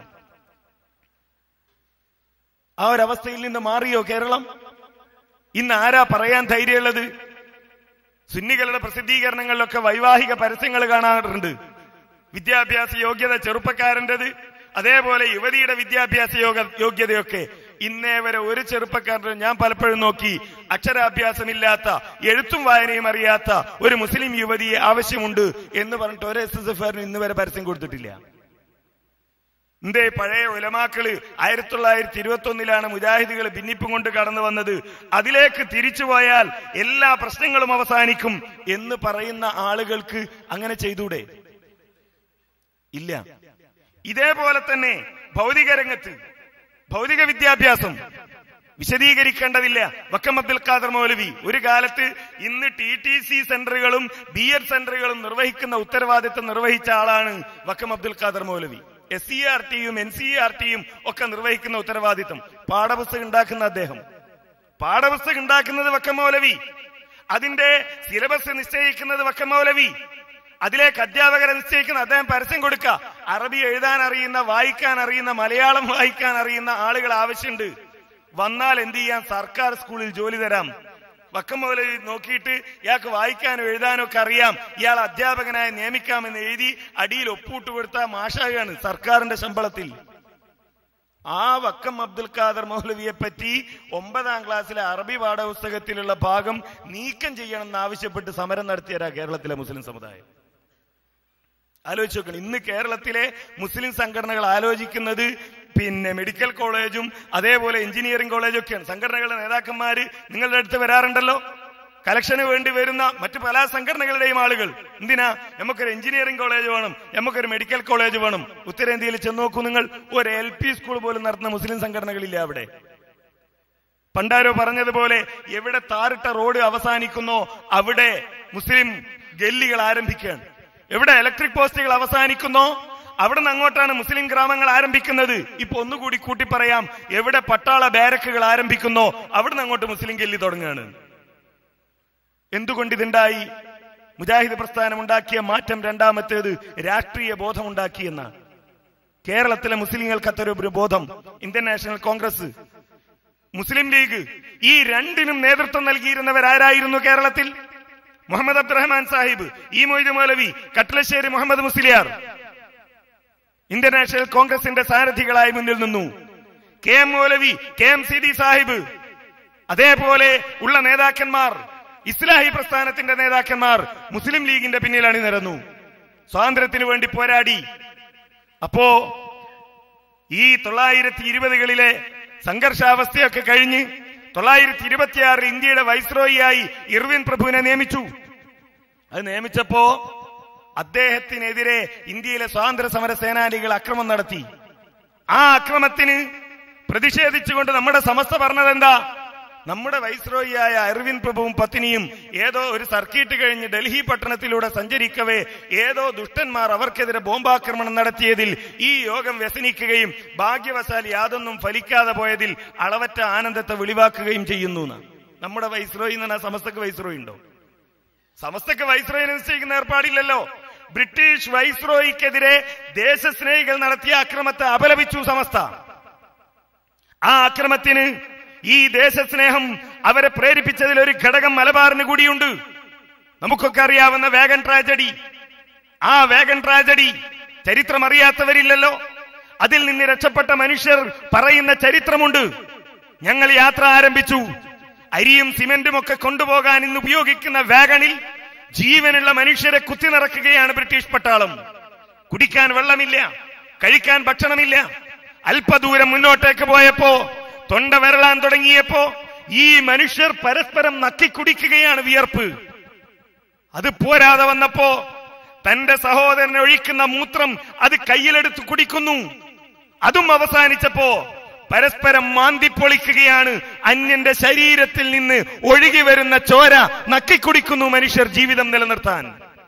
ആ ഒരവസ്ഥയിൽ നിന്ന് മാറിയോ കേരളം ഇന്ന് ആരാ പറയാൻ ധൈര്യമുള്ളത് സുന്നികളുടെ പ്രസിദ്ധീകരണങ്ങളിലൊക്കെ വൈവാഹിക പരസ്യങ്ങൾ കാണാറുണ്ട് വിദ്യാഭ്യാസ യോഗ്യത ചെറുപ്പക്കാരൻ്റെത് അതേപോലെ യുവതിയുടെ വിദ്യാഭ്യാസ യോഗ യോഗ്യതയൊക്കെ ഇന്നേ വരെ ഒരു ചെറുപ്പക്കാരൻ്റെ ഞാൻ പലപ്പോഴും നോക്കി അക്ഷരാഭ്യാസമില്ലാത്ത എഴുത്തും വായനയും അറിയാത്ത ഒരു മുസ്ലിം യുവതിയെ ആവശ്യമുണ്ട് എന്ന് പറഞ്ഞിട്ട് ഒരു എസ് എസ് എഫ് ഇന്ന് വരെ പരസ്യം കൊടുത്തിട്ടില്ല എന്തേ പഴയ ഉലമാക്കള് ആയിരത്തി തൊള്ളായിരത്തി ഇരുപത്തി ഒന്നിലാണ് മുജാഹിദുകൾ ഭിന്നിപ്പും കൊണ്ട് കടന്നു വന്നത് അതിലേക്ക് തിരിച്ചു പോയാൽ എല്ലാ പ്രശ്നങ്ങളും അവസാനിക്കും എന്ന് പറയുന്ന ആളുകൾക്ക് അങ്ങനെ ചെയ്തൂടെ ഇല്ല ഇതേപോലെ തന്നെ ഭൗതിക രംഗത്ത് ഭൗതിക വിദ്യാഭ്യാസം വിശദീകരിക്കേണ്ടതില്ല വക്കം അബ്ദുൽ ഖാദർ മൗലവി ഒരു കാലത്ത് ഇന്ന് ടി ടി സി സെന്ററുകളും ബി എഡ് സെന്ററുകളും നിർവഹിക്കുന്ന ഉത്തരവാദിത്തം നിർവഹിച്ച ആളാണ് Vakkom Abdul Khader Maulavi S C R ടിയും എൻ സി ആർ ടിയും ഒക്കെ നിർവഹിക്കുന്ന ഉത്തരവാദിത്തം പാഠപുസ്തകം ഉണ്ടാക്കുന്ന അദ്ദേഹം പാഠപുസ്തകം ഉണ്ടാക്കുന്നത് വക്കം മൗലവി അതിന്റെ സിലബസ് നിശ്ചയിക്കുന്നത് വക്കം മൗലവി അതിലേക്ക് അധ്യാപകരെ നിശ്ചയിക്കുന്ന അദ്ദേഹം പരസ്യം കൊടുക്കുക അറബി എഴുതാൻ അറിയുന്ന വായിക്കാൻ അറിയുന്ന മലയാളം വായിക്കാൻ അറിയുന്ന ആളുകൾ ആവശ്യമുണ്ട് വന്നാൽ എന്ത് ചെയ്യാൻ സർക്കാർ സ്കൂളിൽ ജോലി തരാം വക്കം മൗലവി നോക്കിയിട്ട് ഇയാൾക്ക് വായിക്കാനും എഴുതാനും ഒക്കെ അറിയാം ഇയാൾ അധ്യാപകനായി നിയമിക്കാമെന്ന് എഴുതി അടിയിൽ ഒപ്പൂട്ട് കൊടുത്ത മാഷാകാണ് സർക്കാരിന്റെ ശമ്പളത്തിൽ ആ വക്കം അബ്ദുൽ ഖാദർ മൗലവിയെ പറ്റി ഒമ്പതാം ക്ലാസ്സിലെ അറബി പാഠപുസ്തകത്തിലുള്ള ഭാഗം നീക്കം ചെയ്യണമെന്ന് ആവശ്യപ്പെട്ട് സമരം നടത്തിയരാ കേരളത്തിലെ മുസ്ലിം സമുദായം ആലോചിച്ച് നോക്കണം ഇന്ന് കേരളത്തിലെ മുസ്ലിം സംഘടനകൾ ആലോചിക്കുന്നത് പിന്നെ മെഡിക്കൽ കോളേജും അതേപോലെ എഞ്ചിനീയറിംഗ് കോളേജും ഒക്കെയാണ് സംഘടനകളുടെ നേതാക്കന്മാര് നിങ്ങളുടെ അടുത്ത് വരാറുണ്ടല്ലോ കലക്ഷന് വേണ്ടി വരുന്ന മറ്റു പല സംഘടനകളുടെയും ആളുകൾ എന്തിനാ നമുക്കൊരു എഞ്ചിനീയറിംഗ് കോളേജ് വേണം നമുക്കൊരു മെഡിക്കൽ കോളേജ് വേണം ഉത്തരേന്ത്യയിൽ ചെന്ന് നോക്കൂ നിങ്ങൾ ഒരു എൽ പി സ്കൂൾ പോലും നടത്തുന്ന മുസ്ലിം സംഘടനകളില്ല അവിടെ പണ്ടാരോ പറഞ്ഞതുപോലെ എവിടെ താറിട്ട റോഡ് അവസാനിക്കുന്നോ അവിടെ മുസ്ലിം ഗല്ലികൾ ആരംഭിക്കുകയാണ് എവിടെ ഇലക്ട്രിക് പോസ്റ്റുകൾ അവസാനിക്കുന്നോ അവിടെ നിന്ന് അങ്ങോട്ടാണ് മുസ്ലിം ഗ്രാമങ്ങൾ ആരംഭിക്കുന്നത് ഇപ്പൊ ഒന്നുകൂടി കൂട്ടി പറയാം എവിടെ പട്ടാള ബാരക്കുകൾ ആരംഭിക്കുന്നോ അവിടെ നിന്ന് അങ്ങോട്ട് മുസ്ലിം ഗല്ലി തുടങ്ങുകയാണ് എന്തുകൊണ്ട് ഇതുണ്ടായി മുജാഹിദ് പ്രസ്ഥാനം ഉണ്ടാക്കിയ മാറ്റം രണ്ടാമത്തേത് രാഷ്ട്രീയ ബോധമുണ്ടാക്കിയെന്നാണ് കേരളത്തിലെ മുസ്ലിങ്ങൾക്ക് അത്തരം ബോധം Indian National Congress Muslim League ഈ രണ്ടിനും നേതൃത്വം നൽകിയിരുന്നവരാരായിരുന്നു കേരളത്തിൽ മുഹമ്മദ് അബ്ദുറഹ്മാൻ സാഹിബ് ഈ മൊയ്ത് മൗലവി കട്ടലശ്ശേരി മുഹമ്മദ് മുസ്ലിയാർ ഇന്ത്യൻ നാഷണൽ കോൺഗ്രസിന്റെ സാരഥികളായി മുന്നിൽ നിന്നു K M Maulavi K M Seethi Sahib അതേപോലെ ഉള്ള നേതാക്കന്മാർ ഇസ്ലാഹി പ്രസ്ഥാനത്തിന്റെ നേതാക്കന്മാർ മുസ്ലിം ലീഗിന്റെ പിന്നിൽ അണിനിരന്നു സ്വാതന്ത്ര്യത്തിന് വേണ്ടി പോരാടി അപ്പോ ഈ തൊള്ളായിരത്തി ഇരുപതുകളിലെ സംഘർഷാവസ്ഥയൊക്കെ കഴിഞ്ഞ് തൊള്ളായിരത്തി ഇരുപത്തിയാറിൽ ഇന്ത്യയുടെ വൈസ്രോയിയായി ഇർവിൻ പ്രഭുവിനെ നിയമിച്ചു അത് നിയമിച്ചപ്പോ അദ്ദേഹത്തിനെതിരെ ഇന്ത്യയിലെ സ്വാതന്ത്ര്യ സമര സേനാനികൾ അക്രമം നടത്തി ആ അക്രമത്തിന് പ്രതിഷേധിച്ചുകൊണ്ട് നമ്മുടെ സമസ്ത പറഞ്ഞത് എന്താ നമ്മുടെ വൈസ്രോയിയായ അരവിൻ പ്രഭുവും പത്നിയും ഏതോ ഒരു സർക്കിട്ട് കഴിഞ്ഞ് ഡൽഹി പട്ടണത്തിലൂടെ സഞ്ചരിക്കവേ ഏതോ ദുഷ്ടന്മാർ അവർക്കെതിരെ ബോംബാക്രമണം നടത്തിയതിൽ ഈ യോഗം വ്യസനിക്കുകയും ഭാഗ്യവശാൽ യാതൊന്നും ഫലിക്കാതെ പോയതിൽ അളവറ്റ ആനന്ദത്തെ വെളിവാക്കുകയും ചെയ്യുന്നു എന്നാ. നമ്മുടെ വൈസ്രോയി എന്ന് പറഞ്ഞാൽ സമസ്തക്ക് വൈസ്രോയി ഉണ്ടോ സമസ്തക്ക് വൈസ്രോയി നിശ്ചയിക്കുന്ന ഏർപ്പാടില്ലല്ലോ ബ്രിട്ടീഷ് വൈസ്രോയിക്കെതിരെ ദേശസ്നേഹികൾ നടത്തിയ അക്രമത്തെ അപലപിച്ചു സമസ്ത ആ അക്രമത്തിന് ഈ ദേശസ്നേഹം അവരെ പ്രേരിപ്പിച്ചതിൽ ഒരു ഘടകം മലബാറിന് കൂടിയുണ്ട് നമുക്കൊക്കെ അറിയാവുന്ന വേഗൻ ട്രാജഡി ആ വേഗൻ ട്രാജഡി ചരിത്രം അറിയാത്തവരില്ലല്ലോ അതിൽ നിന്ന് രക്ഷപ്പെട്ട മനുഷ്യർ പറയുന്ന ചരിത്രമുണ്ട് ഞങ്ങൾ യാത്ര ആരംഭിച്ചു അരിയും സിമന്റും ഒക്കെ കൊണ്ടുപോകാൻ ഇന്ന് ഉപയോഗിക്കുന്ന വാഗണിൽ ജീവനുള്ള മനുഷ്യരെ കുത്തി നിറക്കുകയാണ് ബ്രിട്ടീഷ് പട്ടാളം കുടിക്കാൻ വെള്ളമില്ല കഴിക്കാൻ ഭക്ഷണമില്ല അല്പദൂരം മുന്നോട്ടേക്ക് പോയപ്പോ തൊണ്ട വരളാൻ തുടങ്ങിയപ്പോ ഈ മനുഷ്യർ പരസ്പരം നക്കിക്കുടിക്കുകയാണ് വിയർപ്പ് അത് പോരാതെ വന്നപ്പോ തന്റെ സഹോദരനെ ഒഴിക്കുന്ന മൂത്രം അത് കയ്യിലെടുത്ത് കുടിക്കുന്നു അതും അവസാനിച്ചപ്പോ പരസ്പരം മാന്തിപ്പൊളിക്കുകയാണ് അന്യന്റെ ശരീരത്തിൽ നിന്ന് ഒഴുകി വരുന്ന ചോര നക്കിക്കുടിക്കുന്നു മനുഷ്യർ ജീവിതം നിലനിർത്താൻ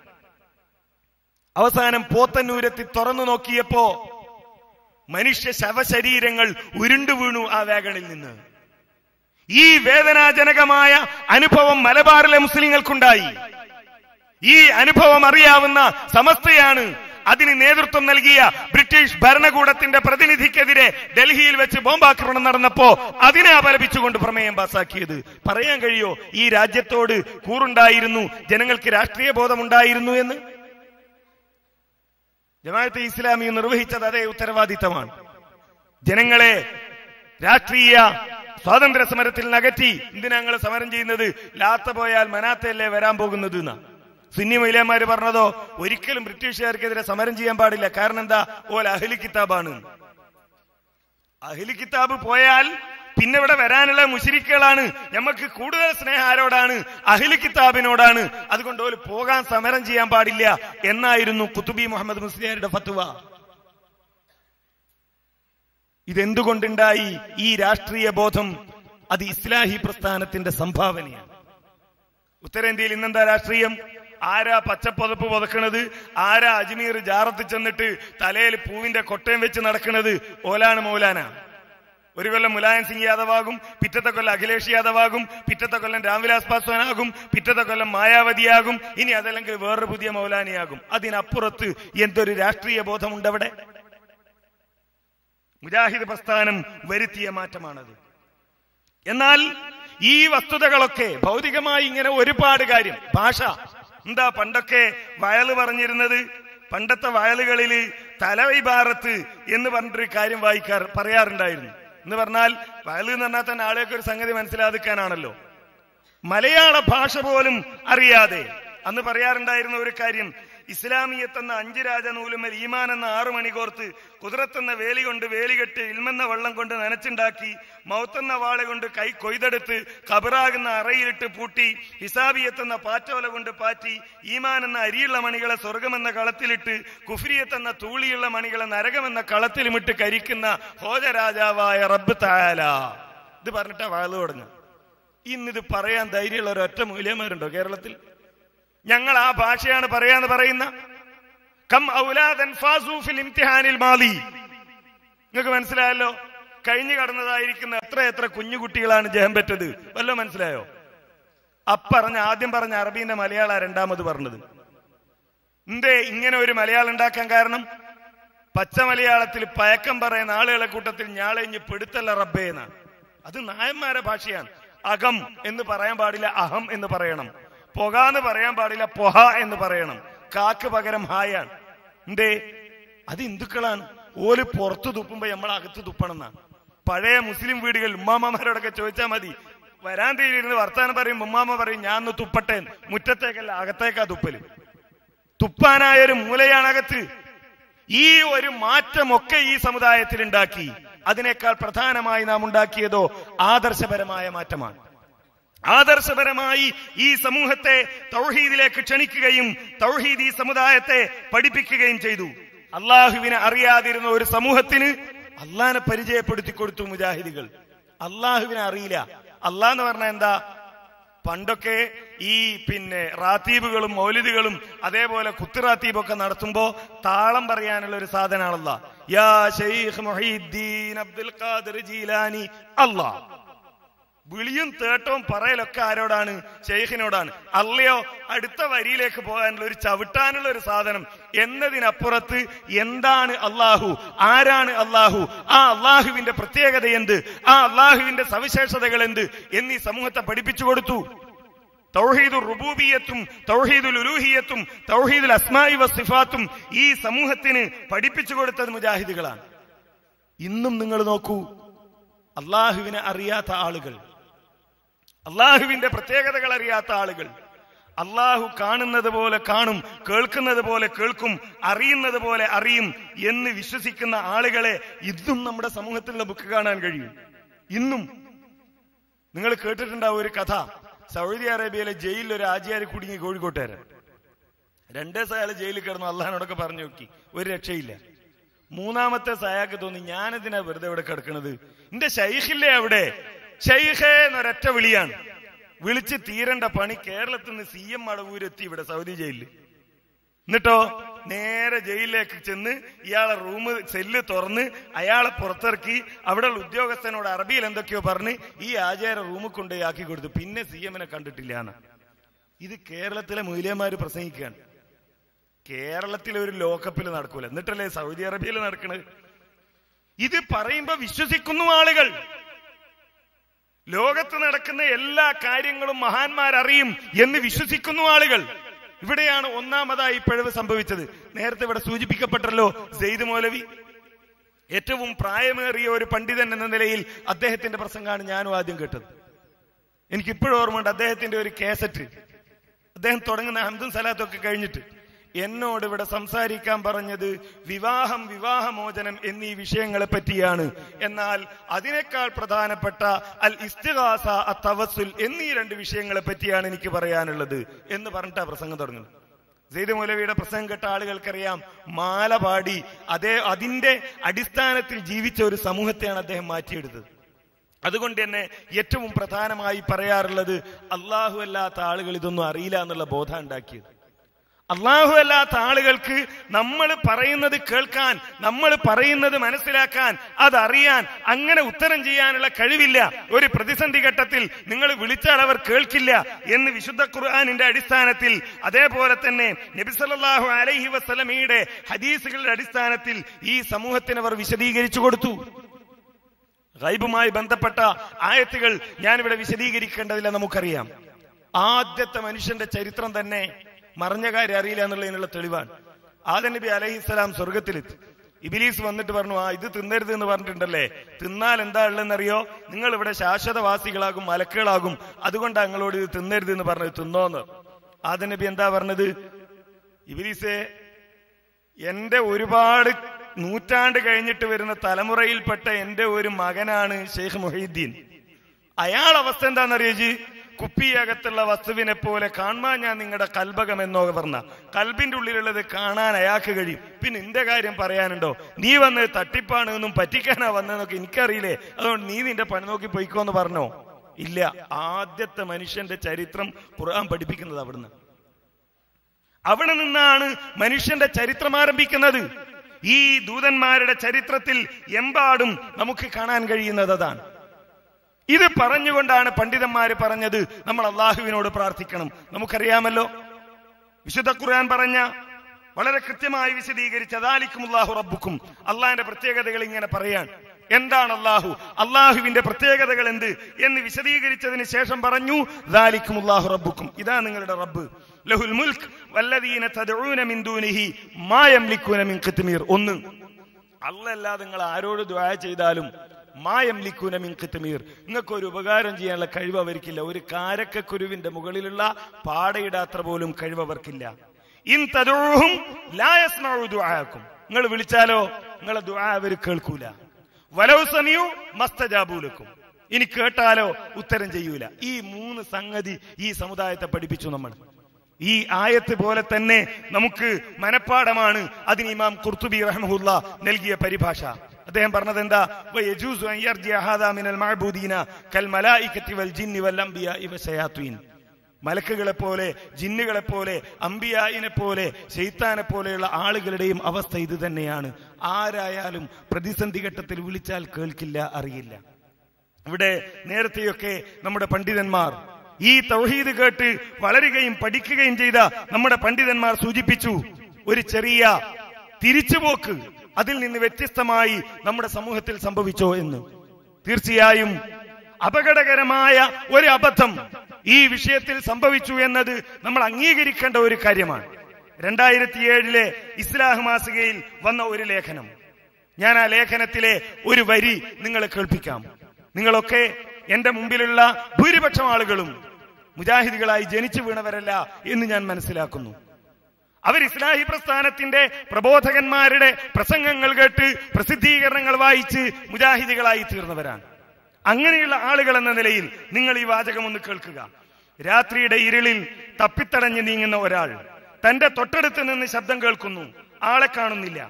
അവസാനം പോത്തന്നൂരെത്തി തുറന്നു നോക്കിയപ്പോ മനുഷ്യ ശവശരീരങ്ങൾ ഉരുണ്ടു വീണു ആ വേഗണിൽ നിന്ന് ഈ വേദനാജനകമായ അനുഭവം മലബാറിലെ മുസ്ലിങ്ങൾക്കുണ്ടായി ഈ അനുഭവം അറിയാവുന്ന സമസ്തയാണ് അതിന് നേതൃത്വം നൽകിയ ബ്രിട്ടീഷ് ഭരണകൂടത്തിന്റെ പ്രതിനിധിക്കെതിരെ ഡൽഹിയിൽ വെച്ച് ബോംബാക്രമണം നടന്നപ്പോ അതിനെ അപലപിച്ചുകൊണ്ട് പ്രമേയം പാസാക്കിയത് പറയാൻ കഴിയോ ഈ രാജ്യത്തോട് കൂറുണ്ടായിരുന്നു ജനങ്ങൾക്ക് രാഷ്ട്രീയ ബോധമുണ്ടായിരുന്നു എന്ന് ജമാഅത്തെ ഇസ്ലാമി നിർവഹിച്ചത് അതേ ഉത്തരവാദിത്തമാണ് ജനങ്ങളെ രാഷ്ട്രീയ സ്വാതന്ത്ര്യ സമരത്തിൽ നകറ്റി എന്തിനാ ഞങ്ങൾ സമരം ചെയ്യുന്നത് ലാത്ത പോയാൽ മനാത്തയല്ലേ വരാൻ പോകുന്നത് എന്നാ സുന്നി മൈലാമാര് പറഞ്ഞതോ ഒരിക്കലും ബ്രിട്ടീഷുകാർക്കെതിരെ സമരം ചെയ്യാൻ പാടില്ല കാരണം എന്താ ഓൽ അഹ്ലി കിതാബാണ് അഹ്ലി കിതാബ് പോയാൽ പിന്നെ ഇവിടെ വരാനുള്ള മുഷിരിക്കുകളാണ് നമുക്ക് കൂടുതൽ സ്നേഹം ആരോടാണ് അഹ്ലി കിതാബിനോടാണ് അതുകൊണ്ട് ഓല് പോകാൻ സമരം ചെയ്യാൻ പാടില്ല എന്നായിരുന്നു കുത്തുബി മുഹമ്മദ് മുസ്ലിയാരുടെ ഫത്വ ഇതെന്തുകൊണ്ടുണ്ടായി ഈ രാഷ്ട്രീയ ബോധം അത് ഇസ്ലാഹി പ്രസ്ഥാനത്തിന്റെ സംഭാവനയാണ് ഉത്തരേന്ത്യയിൽ ഇന്നെന്താ രാഷ്ട്രീയം ആരാ പച്ചപ്പുതപ്പ് പുതക്കണത് ആരാ അജ്മീർ ജാറത്ത് ചെന്നിട്ട് തലയിൽ പൂവിന്റെ കൊട്ടയം വെച്ച് നടക്കുന്നത് ഓലാണ് മൗലാന ഒരു കൊല്ലം മുലായം സിംഗ് യാദവാകും പിറ്റത്തെ കൊല്ലം അഖിലേഷ് യാദവാകും പിറ്റത്തെ കൊല്ലം രാംവിലാസ് പാസ്വാനാകും പിറ്റത്തെ കൊല്ലം മായാവതിയാകും ഇനി അതല്ലെങ്കിൽ വേറൊരു പുതിയ മൗലാനിയാകും അതിനപ്പുറത്ത് എന്തൊരു രാഷ്ട്രീയ ബോധമുണ്ടവിടെ മുജാഹിദ് പ്രസ്ഥാനം വരുത്തിയ മാറ്റമാണത് എന്നാൽ ഈ വസ്തുതകളൊക്കെ ഭൗതികമായി ഇങ്ങനെ ഒരുപാട് കാര്യം ഭാഷ എന്താ പണ്ടൊക്കെ വയല് പറഞ്ഞിരുന്നത് പണ്ടത്തെ വയലുകളിൽ തലവൈഭാരത്ത് എന്ന് പറഞ്ഞിട്ടൊരു കാര്യം വായിക്കാർ പറയാറുണ്ടായിരുന്നു എന്ന് പറഞ്ഞാൽ വയല് എന്ന് പറഞ്ഞാൽ തന്നെ ആളെയൊക്കെ ഒരു സംഗതി മനസ്സിലാക്കാനാണല്ലോ മലയാള ഭാഷ പോലും അറിയാതെ അന്ന് പറയാറുണ്ടായിരുന്ന ഒരു കാര്യം ഇസ്ലാമിയത്ത് എന്ന അഞ്ച് രാജനൂലുമൽ ഈമാൻ എന്ന ആറു മണി കോർത്ത് കുതിരത്തെന്ന വേലി കൊണ്ട് വേലികെട്ട് ഇൽമെന്ന വെള്ളം കൊണ്ട് നനച്ചുണ്ടാക്കി മൗത്തെന്ന വാള കൊണ്ട് കൈ കൊയ്തെടുത്ത് കബറാകുന്ന അറയിലിട്ട് പൂട്ടി ഹിസാബിയത്തെന്ന പാറ്റോല കൊണ്ട് പാറ്റി ഈമാൻ എന്ന അരിയുള്ള മണികളെ സ്വർഗമെന്ന കളത്തിലിട്ട് കുഫ്രിയത്തെന്ന തൂളിയുള്ള മണികളെ നരകമെന്ന കളത്തിലുമിട്ട് കരിക്കുന്ന ഹോജരാജാവായ റബ്ബ് തായാല ഇത് പറഞ്ഞിട്ടാ വാഴ തുടങ്ങുക ഇന്നിത് പറയാൻ ധൈര്യമുള്ള ഒരൊറ്റ മൂല്യന്മാരുണ്ടോ കേരളത്തിൽ ഞങ്ങൾ ആ ഭാഷയാണ് പറയാന്ന് പറയുന്ന കം ഔലാദൻ ഫാസു ഫിൽ ഇംതിഹാനിൽ മാലി നിങ്ങൾക്ക് മനസ്സിലായല്ലോ കഴിഞ്ഞു കടന്നതായിരിക്കുന്ന എത്ര എത്ര കുഞ്ഞു കുട്ടികളാണ് ജയം പറ്റത് വല്ലോ മനസ്സിലായോ അപ്പറഞ്ഞ ആദ്യം പറഞ്ഞ അറബീന്റെ മലയാള രണ്ടാമത് പറഞ്ഞത് എന്തേ ഇങ്ങനെ ഒരു മലയാളം ഉണ്ടാക്കാൻ കാരണം പച്ച മലയാളത്തിൽ പയക്കം പറയുന്ന ആളുകളെ കൂട്ടത്തിൽ ഞാളെഞ്ഞ് പെടുത്തല്ല റബ്ബേ എന്നാണ് അത് നായന്മാരെ ഭാഷയാണ് അകം എന്ന് പറയാൻ പാടില്ല അഹം എന്ന് പറയണം പുക എന്ന് പറയാൻ പാടില്ല പൊഹ എന്ന് പറയണം കാക്ക് പകരം ഹായാണ് എന്തേ അത് ഹിന്ദുക്കളാണ് ഓല് പുറത്ത് തുപ്പുമ്പോ നമ്മൾ അകത്ത് തുപ്പണം എന്നാ പഴയ മുസ്ലിം വീടുകൾ ഉമ്മാമ്മമാരോടൊക്കെ ചോദിച്ചാൽ മതി വരാൻ തീരുന്ന് വർത്താനം പറയും ഉമ്മാമ്മ പറയും ഞാൻ ഒന്ന് തുപ്പട്ടെ മുറ്റത്തേക്കല്ല അകത്തേക്കാ തുപ്പല് തുപ്പാനായ ഒരു മൂലയാണ് അകത്ത് ഈ ഒരു മാറ്റമൊക്കെ ഈ സമുദായത്തിൽ ഉണ്ടാക്കി അതിനേക്കാൾ പ്രധാനമായി നാം ഉണ്ടാക്കിയതോ ആദർശപരമായ മാറ്റമാണ് ആദർശപരമായി ഈ സമൂഹത്തെ തൗഹീദിലേക്ക് ക്ഷണിക്കുകയും തൗഹീദ് ഈ സമുദായത്തെ പഠിപ്പിക്കുകയും ചെയ്തു അള്ളാഹുവിനെ അറിയാതിരുന്ന ഒരു സമൂഹത്തിന് അള്ളാഹിനെ പരിചയപ്പെടുത്തി കൊടുത്തു മുജാഹിദികൾ അള്ളാഹുവിനെ അറിയില്ല അള്ളാഹ് എന്ന് പറഞ്ഞാൽ എന്താ പണ്ടൊക്കെ ഈ പിന്നെ റാത്തീബുകളും മൗലിദുകളും അതേപോലെ കുത്തിറാത്തീബൊക്കെ നടത്തുമ്പോ താളം പറയാനുള്ള ഒരു സാധനമാണല്ല യാ ഷെയ്ഖ് മൊഹീദ്ദീൻ അബ്ദുൽ ഖാദിർ ജീലാനി അള്ളാഹ് വിളിയും തേട്ടവും പറയലൊക്കെ ആരോടാണ് ഷെയ്ഖിനോടാണ് അല്ലയോ അടുത്ത വരിയിലേക്ക് പോകാനുള്ള ഒരു ചവിട്ടാനുള്ള ഒരു സാധനം എന്നതിനപ്പുറത്ത് എന്താണ് അള്ളാഹു ആരാണ് അള്ളാഹു ആ അള്ളാഹുവിന്റെ പ്രത്യേകത എന്ത് ആ അള്ളാഹുവിന്റെ സവിശേഷതകൾ എന്ത് എന്നീ സമൂഹത്തെ പഠിപ്പിച്ചു കൊടുത്തു തൗഹീദുൽ റുബൂബിയത്തും തൗഹീദുൽ ഉലൂഹിയത്തും തൗഹീദുൽ അസ്മായി വസിഫാത്തും ഈ സമൂഹത്തിന് പഠിപ്പിച്ചു കൊടുത്തത് മുജാഹിദുകളാണ് ഇന്നും നിങ്ങൾ നോക്കൂ അള്ളാഹുവിനെ അറിയാത്ത ആളുകൾ അള്ളാഹുവിന്റെ പ്രത്യേകതകൾ അറിയാത്ത ആളുകൾ അള്ളാഹു കാണുന്നത് പോലെ കാണും കേൾക്കുന്നത് പോലെ കേൾക്കും അറിയുന്നത് പോലെ അറിയും എന്ന് വിശ്വസിക്കുന്ന ആളുകളെ ഇന്നും നമ്മുടെ സമൂഹത്തിലുള്ള ബുക്ക് കാണാൻ കഴിയും ഇന്നും നിങ്ങൾ കേട്ടിട്ടുണ്ടാവും ഒരു കഥ സൗദി അറേബ്യയിലെ ജയിലിൽ ഒരു ആചാര്യ കുടുങ്ങി കോഴിക്കോട്ടുകാരൻ രണ്ടേ ദിവസം അയാൾ ജയിലിൽ കിടന്നു അള്ളഹാനോടൊക്കെ പറഞ്ഞു നോക്കി ഒരു രക്ഷയില്ല മൂന്നാമത്തെ സായാക്ക് തോന്നി ഞാനെന്തിനാ വെറുതെ ഇവിടെ കിടക്കണത് എന്റെ ഷൈഖില്ലേ അവിടെ ഷൈഖേ എന്നൊരൊറ്റ വിളിയാണ് വിളിച്ച് തീരേണ്ട പണി കേരളത്തിൽ നിന്ന് സി എം മടവൂരെത്തി ഇവിടെ സൗദി ജയിലിൽ എന്നിട്ടോ നേരെ ജയിലിലേക്ക് ചെന്ന് ഇയാളെ റൂം സെല്ല് തുറന്ന് അയാളെ പുറത്തിറക്കി അവിടെയുള്ള ഉദ്യോഗസ്ഥനോട് അറബിയിൽ എന്തൊക്കെയോ പറഞ്ഞ് ഈ ആചാര റൂമിൽ കൊണ്ടുപോയി ആക്കി കൊടുത്തു പിന്നെ സി എമ്മിനെ കണ്ടിട്ടില്ല എന്ന് ഇത് കേരളത്തിലെ മൂല്യന്മാര് പ്രസംഗിക്കുകയാണ് കേരളത്തിലെ ഒരു ലോകകപ്പിൽ നടക്കൂല എന്നിട്ടല്ലേ സൗദി അറേബ്യയിൽ നടക്കണത് ഇത് പറയുമ്പോ വിശ്വസിക്കുന്നു ആളുകൾ ലോകത്ത് നടക്കുന്ന എല്ലാ കാര്യങ്ങളും മഹാന്മാരറിയും എന്ന് വിശ്വസിക്കുന്നു ആളുകൾ ഇവിടെയാണ് ഒന്നാമതായി പിഴവ് സംഭവിച്ചത് നേരത്തെ ഇവിടെ സൂചിപ്പിക്കപ്പെട്ടല്ലോ സെയ്ദ് മൗലവി ഏറ്റവും പ്രായമേറിയ ഒരു പണ്ഡിതൻ എന്ന നിലയിൽ അദ്ദേഹത്തിന്റെ പ്രസംഗമാണ് ഞാനും ആദ്യം കേട്ടത് എനിക്ക് ഇപ്പോഴും ഓർമ്മയുണ്ട് അദ്ദേഹത്തിന്റെ ഒരു കേസറ്റ് അദ്ദേഹം തുടങ്ങുന്ന ഹംദും സലാത്തും ഒക്കെ കഴിഞ്ഞിട്ട് എന്നോട് ഇവിടെ സംസാരിക്കാൻ പറഞ്ഞത് വിവാഹം വിവാഹമോചനം എന്നീ വിഷയങ്ങളെ പറ്റിയാണ് എന്നാൽ അതിനേക്കാൾ പ്രധാനപ്പെട്ട അൽ ഇസ്തിഹാസ തവസുൽ എന്നീ രണ്ട് വിഷയങ്ങളെ പറ്റിയാണ് എനിക്ക് പറയാനുള്ളത് എന്ന് പറഞ്ഞിട്ടാ പ്രസംഗം തുടങ്ങുന്നത് സെയ്ദ് മൗലവിയുടെ പ്രസംഗം കേട്ട ആളുകൾക്കറിയാം മാല പാടി അതേ അതിന്റെ അടിസ്ഥാനത്തിൽ ജീവിച്ച ഒരു സമൂഹത്തെയാണ് അദ്ദേഹം മാറ്റിയെടുത്തത് അതുകൊണ്ട് തന്നെ ഏറ്റവും പ്രധാനമായി പറയാറുള്ളത് അള്ളാഹു അല്ലാത്ത ആളുകൾ ഇതൊന്നും അറിയില്ല എന്നുള്ള ബോധം ഉണ്ടാക്കിയത് അള്ളാഹു അല്ലാത്ത ആളുകൾക്ക് നമ്മൾ പറയുന്നത് കേൾക്കാൻ നമ്മൾ പറയുന്നത് മനസ്സിലാക്കാൻ അതറിയാൻ അങ്ങനെ ഉത്തരം ചെയ്യാനുള്ള കഴിവില്ല ഒരു പ്രതിസന്ധി ഘട്ടത്തിൽ നിങ്ങൾ വിളിച്ചാൽ അവർ കേൾക്കില്ല എന്ന് വിശുദ്ധ ഖുർആാനിന്റെ അടിസ്ഥാനത്തിൽ അതേപോലെ തന്നെ നബിസല്ലാഹു അലൈഹി വസ്ലമയുടെ ഹദീസുകളുടെ അടിസ്ഥാനത്തിൽ ഈ സമൂഹത്തിന് അവർ വിശദീകരിച്ചു കൊടുത്തു ഗൈബുമായി ബന്ധപ്പെട്ട ആയത്തുകൾ ഞാനിവിടെ വിശദീകരിക്കേണ്ടതില്ല നമുക്കറിയാം ആദ്യത്തെ മനുഷ്യന്റെ ചരിത്രം തന്നെ മറഞ്ഞ കാര്യം അറിയില്ല എന്നുള്ളതിനുള്ള തെളിവാണ് ആദം നബി അലഹിസ്സലാം സ്വർഗത്തിലെത്തി ഇബിലീസ് വന്നിട്ട് പറഞ്ഞു ആ ഇത് തിന്നരുത് എന്ന് പറഞ്ഞിട്ടുണ്ടല്ലേ തിന്നാൽ എന്താ ഉള്ളതെന്നറിയോ നിങ്ങൾ ഇവിടെ ശാശ്വതവാസികളാകും മലക്കുകളാകും അതുകൊണ്ടാണ് നിങ്ങളോട് ഇത് തിന്നരുത് എന്ന് പറഞ്ഞത് തിന്നോന്ന് ആദം നബി എന്താ പറഞ്ഞത് ഇബിലീസെ എന്റെ ഒരുപാട് നൂറ്റാണ്ട് കഴിഞ്ഞിട്ട് വരുന്ന തലമുറയിൽപ്പെട്ട എന്റെ ഒരു മകനാണ് ഷെയ്ഖ് മൊഹീദ്ദീൻ അയാൾ അവസ്ഥ എന്താണെന്നറിയോ ജി കുപ്പിയകത്തുള്ള വസ്തുവിനെ പോലെ കാണാൻ ഞാൻ നിങ്ങളുടെ കൽബകം എന്നോ പറഞ്ഞ കൽബിന്റെ ഉള്ളിലുള്ളത് കാണാൻ അയാൾക്ക് കഴിയും പിന്നെ നിന്റെ കാര്യം പറയാനുണ്ടോ നീ വന്ന് തട്ടിപ്പാണ് എന്നും പറ്റിക്കാനാ വന്നതെന്നൊക്കെ എനിക്കറിയില്ലേ അതുകൊണ്ട് നീ നിന്റെ പണി നോക്കി പോയിക്കോന്ന് പറഞ്ഞോ ഇല്ല ആദ്യത്തെ മനുഷ്യന്റെ ചരിത്രം ഖുർആൻ പഠിപ്പിക്കുന്നത് അവിടുന്ന് അവിടെ നിന്നാണ് മനുഷ്യന്റെ ചരിത്രം ആരംഭിക്കുന്നത് ഈ ദൂതന്മാരുടെ ചരിത്രത്തിൽ എമ്പാടും നമുക്ക് കാണാൻ കഴിയുന്നത് അതാണ് ഇത് പറഞ്ഞുകൊണ്ടാണ് പണ്ഡിതന്മാര് പറഞ്ഞത് നമ്മൾ അള്ളാഹുവിനോട് പ്രാർത്ഥിക്കണം നമുക്കറിയാമല്ലോ വിശുദ്ധ ഖുർആൻ പറഞ്ഞ വളരെ കൃത്യമായി വിശദീകരിച്ച അദാലിക്കും അള്ളാഹു റബ്ബുക്കും അള്ളാഹിന്റെ പ്രത്യേകതകൾ ഇങ്ങനെ പറയാൻ എന്താണ് അള്ളാഹു അള്ളാഹുവിന്റെ പ്രത്യേകതകൾ എന്ത് എന്ന് വിശദീകരിച്ചതിന് ശേഷം പറഞ്ഞു ദാലിക്കും അള്ളാഹു റബ്ബുക്കും ഇതാ നിങ്ങളുടെ റബ്ബ് ലഹുൽ മുൽക്ക് വല്ലദീന തദഊന മിൻ ദൂനിഹി മാ യംലികൂന മിൻ ഖിത്മീർ ഒന്ന് അല്ലല്ലാതെ നിങ്ങൾ ആരോട് ദുആ ചെയ്താലും മായം ലിക്കൂന മിൻ ഖിത്മീർ നിങ്ങൾക്ക് ഒരു ഉപകാരം ചെയ്യാനുള്ള കഴിവ് അവർക്കില്ല ഒരു കാരക്കക്കുരുവിന്റെ മുകളിലുള്ള പാടയിടാത്ര പോലും കഴിവ് അവർക്കില്ല ഇൻ തദൂഹും ലാ യസ്മഉ ദുആക്കും നിങ്ങൾ വിളിച്ചാലോ നിങ്ങളെ ദുആ അവർ കേൾക്കൂല വലൗ സമയു മസ്തജാബൂലക്കും ഇനി കേട്ടാലോ ഉത്തരം ചെയ്യൂല ഈ മൂന്ന് സംഗതി ഈ സമുദായത്തെ പഠിപ്പിച്ചു നമ്മൾ ഈ ആയത്ത് പോലെ തന്നെ നമുക്ക് മനപ്പാടമാണ് അതിന് ഇമാം കുർത്തുബി റഹ്മുല്ല നൽകിയ പരിഭാഷ അദ്ദേഹം പറഞ്ഞത് എന്താ വയജൂസു അൻ യർജിഅ ഹാദാ മിനൽ മഅബൂദീന കൽ മലായികത്തി വൽ ജിന്നി വൽ അംബിയാഇ വശയാത്വീൻ മലക്കുകളെ പോലെ ജിന്നുകളെ പോലെ അമ്പിയായിനെ പോലെ ശൈത്താനെ പോലെയുള്ള ആളുകളുടെയും അവസ്ഥ ഇത് തന്നെയാണ് ആരായാലും പ്രതിസന്ധി ഘട്ടത്തിൽ വിളിച്ചാൽ കേൾക്കില്ല അറിയില്ല ഇവിടെ നേരത്തെയൊക്കെ നമ്മുടെ പണ്ഡിതന്മാർ ഈ തൗഹീദ് കേട്ട് വളരുകയും പഠിക്കുകയും ചെയ്ത നമ്മുടെ പണ്ഡിതന്മാർ സൂചിപ്പിച്ചു ഒരു ചെറിയ തിരിച്ചുപോക്ക് അതിൽ നിന്ന് വ്യത്യസ്തമായി നമ്മുടെ സമൂഹത്തിൽ സംഭവിച്ചോ എന്ന് തീർച്ചയായും അപകടകരമായ ഒരു അബദ്ധം ഈ വിഷയത്തിൽ സംഭവിച്ചു എന്നത് നമ്മൾ അംഗീകരിക്കേണ്ട ഒരു കാര്യമാണ് രണ്ടായിരത്തി ഏഴിലെ ഇസ്ലാഹ് മാസികയിൽ വന്ന ഒരു ലേഖനം ഞാൻ ആ ലേഖനത്തിലെ ഒരു വരി നിങ്ങളെ കേൾപ്പിക്കാം നിങ്ങളൊക്കെ എന്റെ മുമ്പിലുള്ള ഭൂരിപക്ഷം ആളുകളും മുജാഹിദുകളായി ജനിച്ചു വീണവരല്ല എന്ന് ഞാൻ മനസ്സിലാക്കുന്നു അവർ ഇസ്ലാഹി പ്രസ്ഥാനത്തിന്റെ പ്രബോധകന്മാരുടെ പ്രസംഗങ്ങൾ കേട്ട് പ്രസിദ്ധീകരണങ്ങൾ വായിച്ച് മുജാഹിദികളായി തീർന്നവരാണ് അങ്ങനെയുള്ള ആളുകൾ എന്ന നിലയിൽ നിങ്ങൾ ഈ വാചകം ഒന്ന് കേൾക്കുക രാത്രിയുടെ ഇരുളിൽ തപ്പിത്തടഞ്ഞ് നീങ്ങുന്ന ഒരാൾ തന്റെ തൊട്ടടുത്ത് നിന്ന് ശബ്ദം കേൾക്കുന്നു ആളെ കാണുന്നില്ല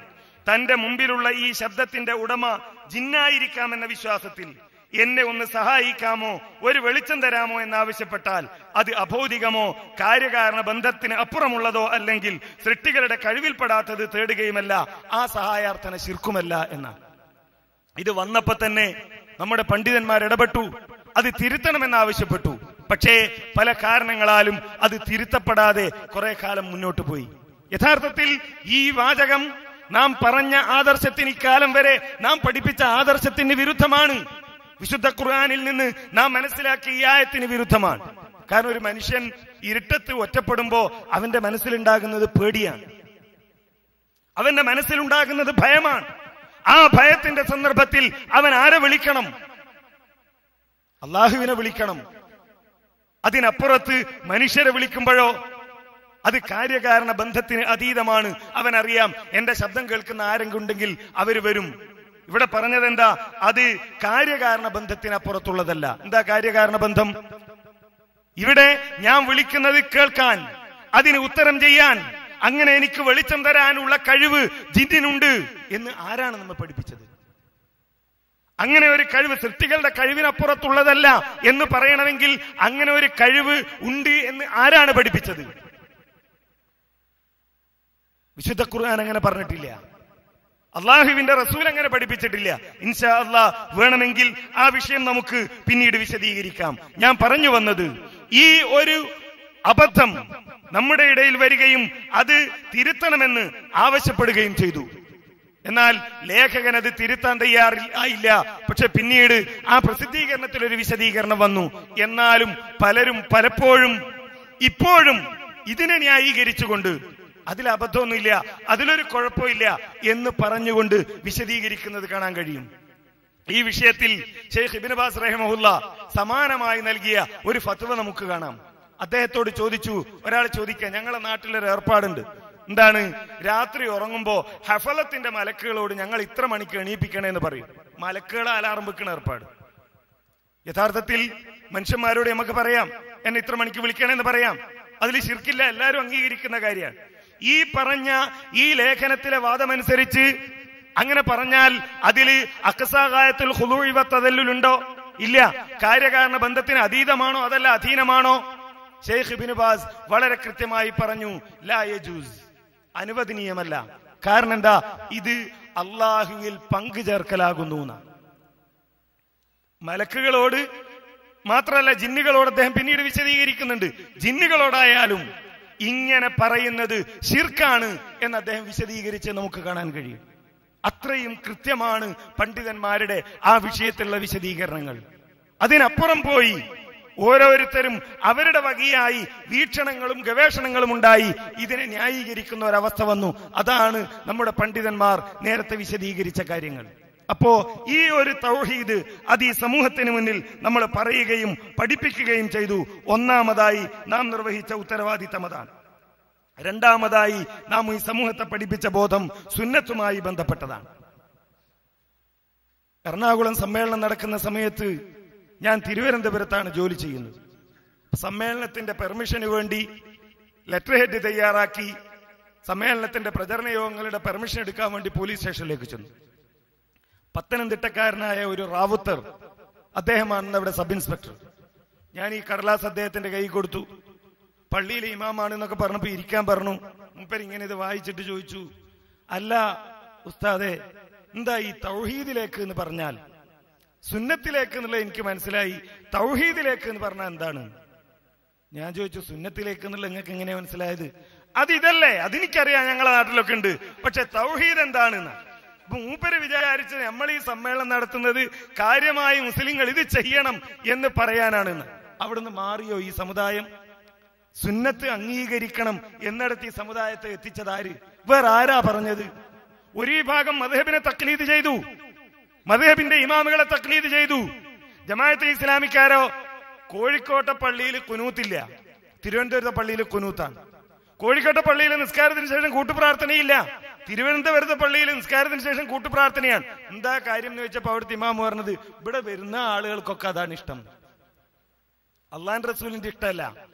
തന്റെ മുമ്പിലുള്ള ഈ ശബ്ദത്തിന്റെ ഉടമ ജിന്നായിരിക്കാമെന്ന വിശ്വാസത്തിൽ എന്നെ ഒന്ന് സഹായിക്കാമോ ഒരു വെളിച്ചം തരാമോ എന്നാവശ്യപ്പെട്ടാൽ അത് അഭൗതികമോ കാര്യകാരണ ബന്ധത്തിന് അപ്പുറമുള്ളതോ അല്ലെങ്കിൽ സൃഷ്ടികളുടെ കഴിവിൽപ്പെടാത്തത് തേടുകയുമല്ല ആ സഹായാർത്ഥന ശിർക്കുമല്ല എന്നാണ് ഇത് വന്നപ്പോ തന്നെ നമ്മുടെ പണ്ഡിതന്മാർ ഇടപെട്ടു അത് തിരുത്തണമെന്ന് ആവശ്യപ്പെട്ടു പക്ഷേ പല കാരണങ്ങളാലും അത് തിരുത്തപ്പെടാതെ കുറെ കാലം മുന്നോട്ട് പോയി യഥാർത്ഥത്തിൽ ഈ വാചകം നാം പറഞ്ഞ ആദർശത്തിന് ഇക്കാലം വരെ നാം പഠിപ്പിച്ച ആദർശത്തിന് വിരുദ്ധമാണ് വിശുദ്ധ ഖുർആനിൽ നിന്ന് നാം മനസ്സിലാക്കിയ ഈ ആയത്തിന് വിരുദ്ധമാണ് കാരണം ഒരു മനുഷ്യൻ ഇരുട്ടത്ത് ഒറ്റപ്പെടുമ്പോ അവന്റെ മനസ്സിലുണ്ടാകുന്നത് പേടിയാണ് അവന്റെ മനസ്സിലുണ്ടാകുന്നത് ഭയമാണ് ആ ഭയത്തിന്റെ സന്ദർഭത്തിൽ അവൻ ആരെ വിളിക്കണം അള്ളാഹുവിനെ വിളിക്കണം അതിനപ്പുറത്ത് മനുഷ്യരെ വിളിക്കുമ്പോഴോ അത് കാര്യകാരണ ബന്ധത്തിന് അതീതമാണ് അവൻ അറിയാം എന്റെ ശബ്ദം കേൾക്കുന്ന ആരെങ്കിലും ഉണ്ടെങ്കിൽ അവര് വരും ഇവിടെ പറഞ്ഞത് എന്താ അത് കാര്യകാരണ ബന്ധത്തിനപ്പുറത്തുള്ളതല്ല എന്താ കാര്യകാരണ ബന്ധം ഇവിടെ ഞാൻ വിളിക്കുന്നത് കേൾക്കാൻ അതിന് ഉത്തരം ചെയ്യാൻ അങ്ങനെ എനിക്ക് വെളിച്ചം തരാനുള്ള കഴിവ് ജിന്നിനുണ്ട് എന്ന് ആരാണ് നമ്മൾ പഠിപ്പിച്ചത് അങ്ങനെ ഒരു കഴിവ് സൃഷ്ടികളുടെ കഴിവിനപ്പുറത്തുള്ളതല്ല എന്ന് പറയണമെങ്കിൽ അങ്ങനെ ഒരു കഴിവ് ഉണ്ട് എന്ന് ആരാണ് പഠിപ്പിച്ചത് വിശുദ്ധ ഖുർആൻ അങ്ങനെ പറഞ്ഞിട്ടില്ല അള്ളാഹുവിന്റെ റസൂൽ അങ്ങനെ പഠിപ്പിച്ചിട്ടില്ല ഇൻഷാ അള്ളാ വേണമെങ്കിൽ ആ വിഷയം നമുക്ക് പിന്നീട് വിശദീകരിക്കാം ഞാൻ പറഞ്ഞു വന്നത് ഈ ഒരു അബദ്ധം നമ്മുടെ ഇടയിൽ വരികയും അത് തിരുത്തണമെന്ന് ആവശ്യപ്പെടുകയും ചെയ്തു എന്നാൽ ലേഖകൻ അത് തിരുത്താൻ തയ്യാറിൽ ആയില്ല പക്ഷെ പിന്നീട് ആ പ്രസിദ്ധീകരണത്തിൽ ഒരു വിശദീകരണം വന്നു എന്നാലും പലരും പലപ്പോഴും ഇപ്പോഴും ഇതിനെ ന്യായീകരിച്ചുകൊണ്ട് അതിൽ അബദ്ധമൊന്നുമില്ല അതിലൊരു കുഴപ്പമില്ല എന്ന് പറഞ്ഞുകൊണ്ട് വിശദീകരിക്കുന്നത് കാണാൻ കഴിയും ഈ വിഷയത്തിൽ ഷെയ്ഖ് ഇബിൻ ബാസ് റഹ്മുല്ല സമാനമായി നൽകിയ ഒരു ഫത്വ നമുക്ക് കാണാം അദ്ദേഹത്തോട് ചോദിച്ചു ഒരാൾ ചോദിക്കുക ഞങ്ങളെ നാട്ടിലൊരു ഏർപ്പാടുണ്ട് എന്താണ് രാത്രി ഉറങ്ങുമ്പോ ഹഫലത്തിന്റെ മലക്കുകളോട് ഞങ്ങൾ ഇത്ര മണിക്ക് എണീപ്പിക്കണേ എന്ന് പറയും മലക്കുകളെ അലാറം വെക്കണ ഏർപ്പാട് യഥാർത്ഥത്തിൽ മനുഷ്യന്മാരോട് നമുക്ക് പറയാം എന്നെ ഇത്ര മണിക്ക് വിളിക്കണമെന്ന് പറയാം അതിൽ ശിർക്കില്ല എല്ലാവരും അംഗീകരിക്കുന്ന കാര്യമാണ് ഈ പറഞ്ഞ ഈ ലേഖനത്തിലെ വാദമനുസരിച്ച് അങ്ങനെ പറഞ്ഞാൽ അതിൽ അക്കസാകായത്തിൽ ഹുലൂഴിവത്തതല്ലുണ്ടോ ഇല്ല കാര്യകാരണ ബന്ധത്തിന് അതീതമാണോ അതല്ല അധീനമാണോ ഷെയ്ഖ് ഇബിൻ ബാസ് വളരെ കൃത്യമായി പറഞ്ഞു ലാ യജൂസ് അനുവദനീയമല്ല കാരണം എന്താ ഇത് അള്ളാഹുവിൽ പങ്കു ചേർക്കലാകുന്നു എന്നാണ് മലക്കുകളോട് മാത്രമല്ല ജിന്നുകളോട് അദ്ദേഹം പിന്നീട് വിശദീകരിക്കുന്നുണ്ട് ജിന്നുകളോടായാലും ഇങ്ങനെ പറയുന്നത് ഷിർക്കാണ് എന്ന് അദ്ദേഹം വിശദീകരിച്ച് നമുക്ക് കാണാൻ കഴിയും അത്രയും കൃത്യമാണ് പണ്ഡിതന്മാരുടെ ആ വിഷയത്തിലുള്ള വിശദീകരണങ്ങൾ അതിനപ്പുറം പോയി ഓരോരുത്തരും അവരുടെ വകയായി വീക്ഷണങ്ങളും ഗവേഷണങ്ങളും ഉണ്ടായി ഇതിനെ ന്യായീകരിക്കുന്ന ഒരവസ്ഥ വന്നു അതാണ് നമ്മുടെ പണ്ഡിതന്മാർ നേരത്തെ വിശദീകരിച്ച കാര്യങ്ങൾ അപ്പോ ഈ ഒരു തൗഹീദ് അത് ഈ സമൂഹത്തിന് മുന്നിൽ നമ്മൾ പറയുകയും പഠിപ്പിക്കുകയും ചെയ്തു ഒന്നാമതായി നാം നിർവഹിച്ച ഉത്തരവാദിത്തം അതാണ് രണ്ടാമതായി നാം ഈ സമൂഹത്തെ പഠിപ്പിച്ച ബോധം സുന്നത്തുമായി ബന്ധപ്പെട്ടതാണ് എറണാകുളം സമ്മേളനം നടക്കുന്ന സമയത്ത് ഞാൻ തിരുവനന്തപുരത്താണ് ജോലി ചെയ്യുന്നത് സമ്മേളനത്തിന്റെ പെർമിഷന് വേണ്ടി ലെറ്റർ ഹെഡ് തയ്യാറാക്കി സമ്മേളനത്തിന്റെ പ്രചരണ യോഗങ്ങളുടെ പെർമിഷൻ എടുക്കാൻ വേണ്ടി പോലീസ് സ്റ്റേഷനിലേക്ക് ചെന്നു പത്തനംതിട്ടക്കാരനായ ഒരു റാവുത്തർ അദ്ദേഹമാണ് അവിടെ സബ് ഇൻസ്പെക്ടർ ഞാൻ ഈ കടലാസ് അദ്ദേഹത്തിന്റെ കൈ കൊടുത്തു പള്ളിയിലെ ഇമാമാണ് എന്നൊക്കെ പറഞ്ഞപ്പോ ഇരിക്കാൻ പറഞ്ഞു മൂപ്പർ ഇങ്ങനെ ഇത് വായിച്ചിട്ട് ചോദിച്ചു അല്ല ഉസ്താദെ എന്താ ഈ തൗഹീദിലേക്ക് എന്ന് പറഞ്ഞാൽ സുന്നത്തിലേക്ക് എന്നുള്ളത് എനിക്ക് മനസ്സിലായി തൗഹീദിലേക്ക് എന്ന് പറഞ്ഞാൽ എന്താണ് ഞാൻ ചോദിച്ചു സുന്നത്തിലേക്ക് എന്നുള്ള നിങ്ങൾക്ക് എങ്ങനെ മനസ്സിലായത് അത് ഇതല്ലേ അതെനിക്കറിയാം ഞങ്ങളെ നാട്ടിലൊക്കെ ഉണ്ട് പക്ഷെ തൗഹീദ് എന്താണെന്ന് അപ്പൊ മൂപ്പര് വിചാരിച്ച് നമ്മൾ ഈ സമ്മേളനം നടത്തുന്നത് കാര്യമായി മുസ്ലിങ്ങൾ ഇത് ചെയ്യണം എന്ന് പറയാനാണെന്ന് അവിടുന്ന് മാറിയോ ഈ സമുദായം സുന്നത്ത് അംഗീകരിക്കണം എന്നിടത്ത് ഈ സമുദായത്തെ എത്തിച്ചതാര് വേറെ ആരാ പറഞ്ഞത് ഒരു വിഭാഗം മധുഹബിനെ തക്ലീദ് ചെയ്തു മധുഹബിന്റെ ഇമാമുകളെ തക്ലീദ് ചെയ്തു ജമാഅത്തെ ഇസ്ലാമിക്കാരോ കോഴിക്കോട്ടെ പള്ളിയിൽ കുനൂത്തില്ല തിരുവനന്തപുരത്തെ പള്ളിയിൽ കുനൂത്താണ് കോഴിക്കോട്ടെ പള്ളിയിൽ നിസ്കാരത്തിന് ശേഷം കൂട്ടുപ്രാർത്ഥനയില്ല തിരുവനന്തപുരത്തെ പള്ളിയിൽ നിസ്കാരത്തിന് ശേഷം കൂട്ടുപ്രാർത്ഥനയാണ് എന്താ കാര്യം എന്ന് വെച്ചപ്പോ അവിടുത്തെ ഇമാമ് പറഞ്ഞത് ഇവിടെ വരുന്ന ആളുകൾക്കൊക്കെ അതാണ് ഇഷ്ടം അള്ളാൻ റസൂലിന്റെ ഇഷ്ടമല്ല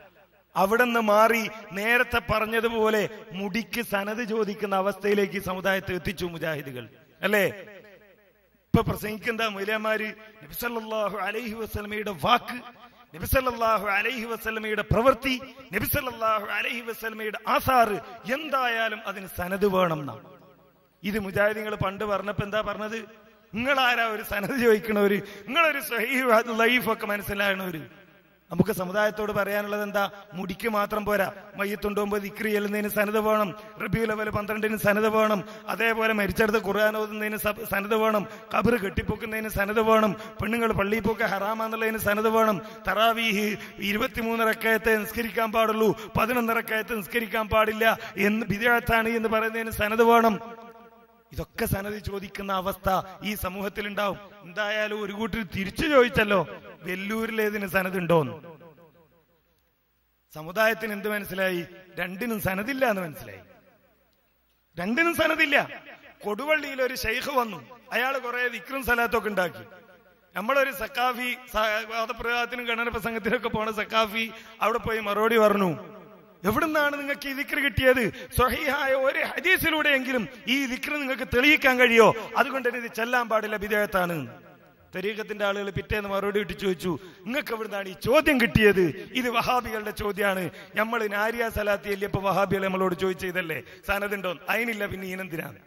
അവിടെ നിന്ന് മാറി നേരത്തെ പറഞ്ഞതുപോലെ മുടിക്ക് സനത് ചോദിക്കുന്ന അവസ്ഥയിലേക്ക് ഈ സമുദായത്തെ എത്തിച്ചു മുജാഹിദുകൾ അല്ലേ ഇപ്പൊ പ്രസംഗിക്കുന്ന മൊയ്ലമാര് നബിസല്ലാഹു അലൈഹി വസ്ലമയുടെ വാക്ക് നബിസല്ലാഹു അലൈഹി വസ്ലമയുടെ പ്രവൃത്തി നബിസല്ലാഹു അലൈഹി വസ്ലമയുടെ ആസാറ് എന്തായാലും അതിന് സനത് വേണം എന്നാണ് ഇത് മുജാഹിദിങ്ങൾ പണ്ട് പറഞ്ഞപ്പോ എന്താ പറഞ്ഞത് നിങ്ങളാരാ ഒരു സനത് ചോദിക്കണവര് നിങ്ങളൊരു സഹീഹ് ലൈഫ് ഒക്കെ മനസ്സിലാകണവര് നമുക്ക് സമുദായത്തോട് പറയാനുള്ളത് എന്താ മുടിക്ക് മാത്രം പോരാ മയ്യത്തുണ്ടുമ്പോ ദിക്രി ചെല്ലുന്നതിന് സനത് വേണം റബിയു ലെവൽ പന്ത്രണ്ടിന് സനത് വേണം അതേപോലെ മരിച്ചെടുത്ത് ഖുർആൻ ഓതുന്നതിന് സ- സനത് വേണം കബർ കെട്ടിപ്പൊക്കുന്നതിന് സനത് വേണം പെണ്ണുങ്ങൾ പള്ളിയിൽ പോക്ക് ഹറാമാന്നുള്ളതിന് സനത് വേണം തറാവീഹ് ഇരുപത്തിമൂന്ന് റക്കയത്തെ നിസ്കരിക്കാൻ പാടുള്ളൂ പതിനൊന്ന് റക്കയത്തെ നിസ്കരിക്കാൻ പാടില്ല എന്ന് വിദേഹത്താണ് എന്ന് പറയുന്നതിന് സനത് വേണം ഇതൊക്കെ സനത് ചോദിക്കുന്ന അവസ്ഥ ഈ സമൂഹത്തിൽ ഉണ്ടാവും എന്തായാലും ഒരു കൂട്ടർ തിരിച്ചു ചോദിച്ചല്ലോ വെല്ലൂരിലേതിന് സനത് ഉണ്ടോന്ന് സമുദായത്തിന് എന്ത് മനസ്സിലായി രണ്ടിനും സനതില്ല എന്ന് മനസ്സിലായി രണ്ടിനും സനതില്ല കൊടുവള്ളിയിൽ ഒരു ഷെയ്ഖ് വന്നു അയാൾ കുറെ വിക്രം സലാത്തൊക്കെ ഉണ്ടാക്കി നമ്മളൊരു സക്കാഫി സ- വാദപ്രയോഗത്തിനും ഗണന പ്രസംഗത്തിനൊക്കെ പോണ സക്കാഫി അവിടെ പോയി മറുപടി പറഞ്ഞു എവിടുന്നാണ് നിങ്ങൾക്ക് ഈ ദിക്ർ കിട്ടിയത് സ്വഹീഹായ ഒരു ഹദീസിലൂടെയെങ്കിലും ഈ ദിക്ർ നിങ്ങൾക്ക് തെളിയിക്കാൻ കഴിയോ അതുകൊണ്ട് തന്നെ ഇത് ചെല്ലാൻ പാടില്ല വിദേഹത്താണ് തരീഖത്തിന്റെ ആളുകൾ പിറ്റേന്ന് മറുപടി ഇട്ട് ചോദിച്ചു നിങ്ങൾക്ക് എവിടുന്നാണ് ഈ ചോദ്യം കിട്ടിയത് ഇത് വഹാബികളുടെ ചോദ്യമാണ് നമ്മൾ നാരിയ സലാത്തി അല്ലിയപ്പോ വഹാബികൾ നമ്മളോട് ചോദിച്ചതല്ലേ സനതുണ്ടോ അതിനില്ല പിന്നെ ഈനെന്തിനാണ്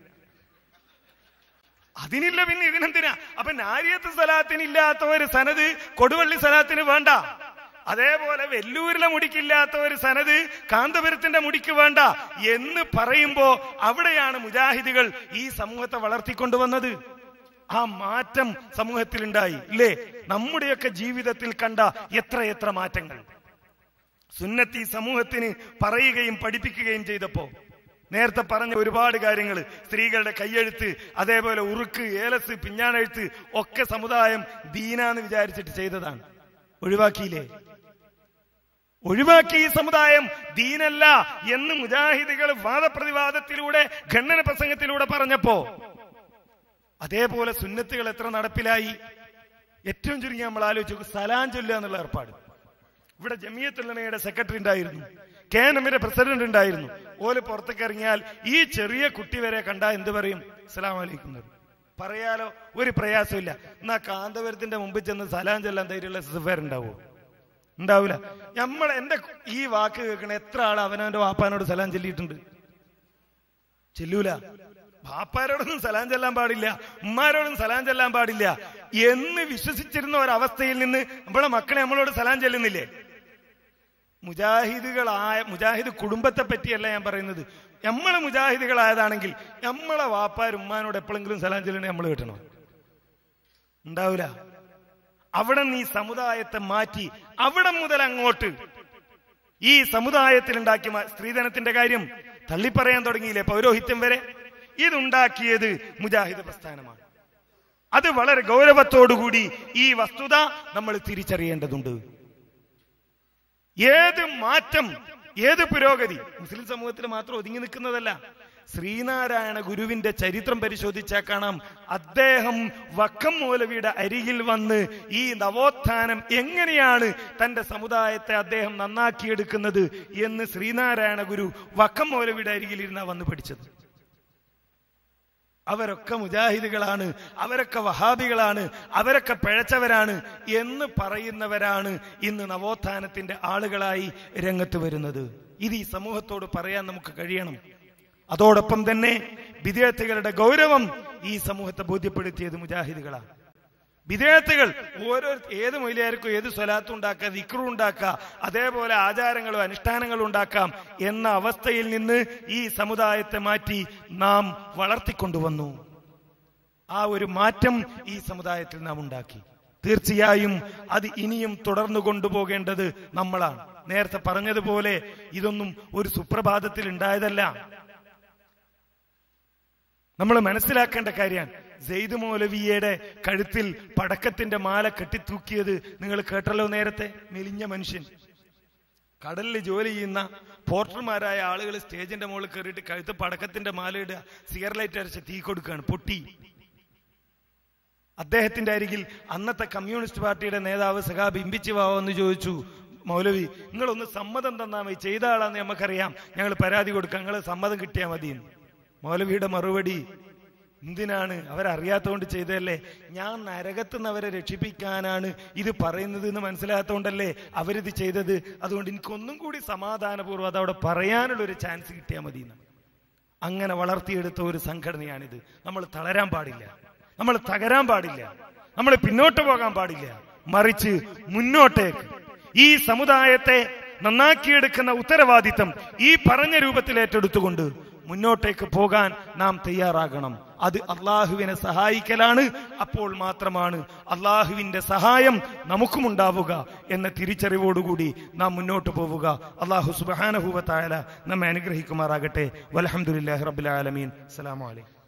അതിനില്ല പിന്നെ ഇതിനെന്തിനാ അപ്പൊ നാരിയത്ത് സലാത്തിന് ഇല്ലാത്ത ഒരു സനത് കൊടുവള്ളി സലാത്തിന് വേണ്ട അതേപോലെ വെല്ലൂരിലെ മുടിക്കില്ലാത്ത ഒരു സനത് കാന്തപുരത്തിന്റെ മുടിക്ക് വേണ്ട എന്ന് പറയുമ്പോ അവിടെയാണ് മുജാഹിദുകൾ ഈ സമൂഹത്തെ വളർത്തിക്കൊണ്ടുവന്നത് ആ മാറ്റം സമൂഹത്തിൽ ഉണ്ടായി ഇല്ലേ നമ്മുടെയൊക്കെ ജീവിതത്തിൽ കണ്ട എത്ര എത്ര മാറ്റങ്ങൾ സുന്നത്തി സമൂഹത്തിന് പറയുകയും പഠിപ്പിക്കുകയും ചെയ്തപ്പോ നേരത്തെ പറഞ്ഞ ഒരുപാട് കാര്യങ്ങൾ സ്ത്രീകളുടെ കയ്യെഴുത്ത് അതേപോലെ ഉറുക്ക് ഏലസ് പിഞ്ഞാണെഴുത്ത് ഒക്കെ സമുദായം ദീനാന്ന് വിചാരിച്ചിട്ട് ചെയ്തതാണ് ഒഴിവാക്കിയില്ലേ ഒഴിവാക്കി ഈ സമുദായം ദീനല്ല എന്ന് മുജാഹിദികൾ വാദപ്രതിവാദത്തിലൂടെ ഖണ്ഡന പ്രസംഗത്തിലൂടെ പറഞ്ഞപ്പോ അതേപോലെ സുന്നത്തുകൾ എത്ര നടപ്പിലായി ഏറ്റവും ചുരുങ്ങി നമ്മൾ ആലോചിച്ചു സലാം ചൊല്ലുക എന്നുള്ള ഏർപ്പാട് ഇവിടെ ജമിയത്തുള്ളമയുടെ സെക്രട്ടറി ഉണ്ടായിരുന്നു കേനമിന്റെ പ്രസിഡന്റ് ഉണ്ടായിരുന്നു ഓല് പുറത്തേക്ക് ഇറങ്ങിയാൽ ഈ ചെറിയ കുട്ടി വരെ കണ്ടാ എന്ത് പറയും അസ്സലാം വലൈക്കും എന്ന് പറയും. പറയാലോ ഒരു പ്രയാസമില്ല എന്നാ കാന്തപുരത്തിന്റെ മുമ്പിൽ ചെന്ന് സലാം ചെല്ലാൻ ധൈര്യമുള്ള സിഫേർ ഉണ്ടാവോ ഉണ്ടാവില്ല നമ്മൾ എന്റെ ഈ വാക്ക് കേൾക്കണ എത്ര ആൾ അവനവന്റെ വാപ്പാനോട് സലാം ചെല്ലിയിട്ടുണ്ട് ചെല്ലൂല ബാപ്പാരോടൊന്നും സലാം ചെല്ലാൻ പാടില്ല ഉമ്മാരോടും സലാം ചെല്ലാൻ പാടില്ല എന്ന് വിശ്വസിച്ചിരുന്ന ഒരവസ്ഥയിൽ നിന്ന് നമ്മളെ മക്കളെ നമ്മളോട് സലാം ചെല്ലുന്നില്ലേ മുജാഹിദുകളായ മുജാഹിദ് കുടുംബത്തെ പറ്റിയല്ല ഞാൻ പറയുന്നത് നമ്മളെ മുജാഹിദുകളായതാണെങ്കിൽ നമ്മളെ വാപ്പാർ ഉമ്മാനോട് എപ്പോഴെങ്കിലും സലാം ചെല്ലണേ നമ്മൾ കിട്ടണം ഉണ്ടാവില്ല അവിടെ നീ സമുദായത്തെ മാറ്റി അവിടെ മുതൽ അങ്ങോട്ട് ഈ സമുദായത്തിൽ ഉണ്ടാക്കിയ മ- സ്ത്രീധനത്തിന്റെ കാര്യം തള്ളിപ്പറയാൻ തുടങ്ങിയില്ലേ പൗരോഹിത്യം വരെ ഇതുണ്ടാക്കിയത് മുജാഹിദ് പ്രസ്ഥാനമാണ് അത് വളരെ ഗൗരവത്തോടുകൂടി ഈ വസ്തുത നമ്മൾ തിരിച്ചറിയേണ്ടതുണ്ട് ഏത് മാറ്റം ഏത് പുരോഗതി മുസ്ലിം സമൂഹത്തിൽ മാത്രം ഒതുങ്ങി നിൽക്കുന്നതല്ല ശ്രീനാരായണ ഗുരുവിന്റെ ചരിത്രം പരിശോധിച്ചാൽ കാണാം അദ്ദേഹം വക്കം മൗലവിയുടെ അരികിൽ വന്ന് ഈ നവോത്ഥാനം എങ്ങനെയാണ് തന്റെ സമുദായത്തെ അദ്ദേഹം നന്നാക്കിയെടുക്കുന്നത് എന്ന് ശ്രീനാരായണ ഗുരു വക്കം മൗലവിയുടെ അരികിൽ ഇരുന്നാ വന്ന് പഠിച്ചത് അവരൊക്കെ മുജാഹിദുകളാണ് അവരൊക്കെ വഹാബികളാണ് അവരൊക്കെ പിഴച്ചവരാണ് എന്ന് പറയുന്നവരാണ് ഇന്ന് നവോത്ഥാനത്തിന്റെ ആളുകളായി രംഗത്ത് വരുന്നത് ഇത് ഈ സമൂഹത്തോട് പറയാൻ നമുക്ക് കഴിയണം അതോടൊപ്പം തന്നെ വിദ്യാർത്ഥികളുടെ ഗൗരവം ഈ സമൂഹത്തെ ബോധ്യപ്പെടുത്തിയത് മുജാഹിദുകളാണ് വിദേഹത്തുകൾ ഓരോ ഏത് മൊയിലാർക്കും ഏത് സ്വലാത്തും ഉണ്ടാക്കാം ദിക്റും ഉണ്ടാക്കാം അതേപോലെ ആചാരങ്ങളും അനുഷ്ഠാനങ്ങളും ഉണ്ടാക്കാം എന്ന അവസ്ഥയിൽ നിന്ന് ഈ സമുദായത്തെ മാറ്റി നാം വളർത്തിക്കൊണ്ടുവന്നു ആ ഒരു മാറ്റം ഈ സമുദായത്തിൽ നാം ഉണ്ടാക്കി തീർച്ചയായും അത് ഇനിയും തുടർന്നു കൊണ്ടുപോകേണ്ടത് നമ്മളാണ് നേരത്തെ പറഞ്ഞതുപോലെ ഇതൊന്നും ഒരു സുപ്രഭാതത്തിൽ ഉണ്ടായതല്ല നമ്മൾ മനസ്സിലാക്കേണ്ട കാര്യമാണ് സെയ്ദ് മൗലവിയുടെ കഴുത്തിൽ പടക്കത്തിന്റെ മാല കെട്ടിത്തൂക്കിയത് നിങ്ങൾ കേട്ടല്ലോ നേരത്തെ മെലിഞ്ഞ മനുഷ്യൻ കടലിൽ ജോലി ചെയ്യുന്ന പോർട്ടർമാരായ ആളുകൾ സ്റ്റേജിന്റെ മുകളിൽ കയറിയിട്ട് കഴുത്ത് പടക്കത്തിന്റെ മാല ഇടുക സിഗർലൈറ്റ് അരച്ച് തീ കൊടുക്കുകയാണ് പൊട്ടി അദ്ദേഹത്തിന്റെ അരികിൽ അന്നത്തെ കമ്മ്യൂണിസ്റ്റ് പാർട്ടിയുടെ നേതാവ് സഖാബ് ഇമ്പിച്ചിവാവോ എന്ന് ചോദിച്ചു മൗലവി നിങ്ങളൊന്ന് സമ്മതം തന്നാ മതി ചെയ്ത ആളാന്ന് നമുക്കറിയാം ഞങ്ങൾ പരാതി കൊടുക്കാം നിങ്ങൾ സമ്മതം കിട്ടിയാൽ മതി മൗലവിയുടെ മറുപടി എന്തിനാണ് അവരറിയാത്തതുകൊണ്ട് ചെയ്തതല്ലേ ഞാൻ നരകത്ത് നിന്ന് അവരെ രക്ഷിപ്പിക്കാനാണ് ഇത് പറയുന്നത് എന്ന് മനസ്സിലാകാത്തതുകൊണ്ടല്ലേ അവരിത് ചെയ്തത് അതുകൊണ്ട് എനിക്കൊന്നും കൂടി സമാധാനപൂർവ്വം അതവിടെ പറയാനുള്ള ഒരു ചാൻസ് കിട്ടിയാൽ മതി എന്ന് അങ്ങനെ വളർത്തിയെടുത്ത ഒരു സംഘടനയാണിത് നമ്മൾ തളരാൻ പാടില്ല നമ്മൾ തകരാൻ പാടില്ല നമ്മൾ പിന്നോട്ട് പോകാൻ പാടില്ല മറിച്ച് മുന്നോട്ടേക്ക് ഈ സമുദായത്തെ നന്നാക്കിയെടുക്കുന്ന ഉത്തരവാദിത്തം ഈ പറഞ്ഞ രൂപത്തിൽ ഏറ്റെടുത്തുകൊണ്ട് മുന്നോട്ടേക്ക് പോകാൻ നാം തയ്യാറാകണം അത് അള്ളാഹുവിനെ സഹായിക്കലാണ് അപ്പോൾ മാത്രമാണ് അള്ളാഹുവിന്റെ സഹായം നമുക്കുമുണ്ടാവുക എന്ന തിരിച്ചറിവോടുകൂടി നാം മുന്നോട്ട് പോവുക അള്ളാഹു സുബാനഹുവത്തായ നമ്മെ അനുഗ്രഹിക്കുമാറാകട്ടെ വലഹമുല്ലാഹി റബുലാലമീൻ അസ്സലാമു അലൈക്കും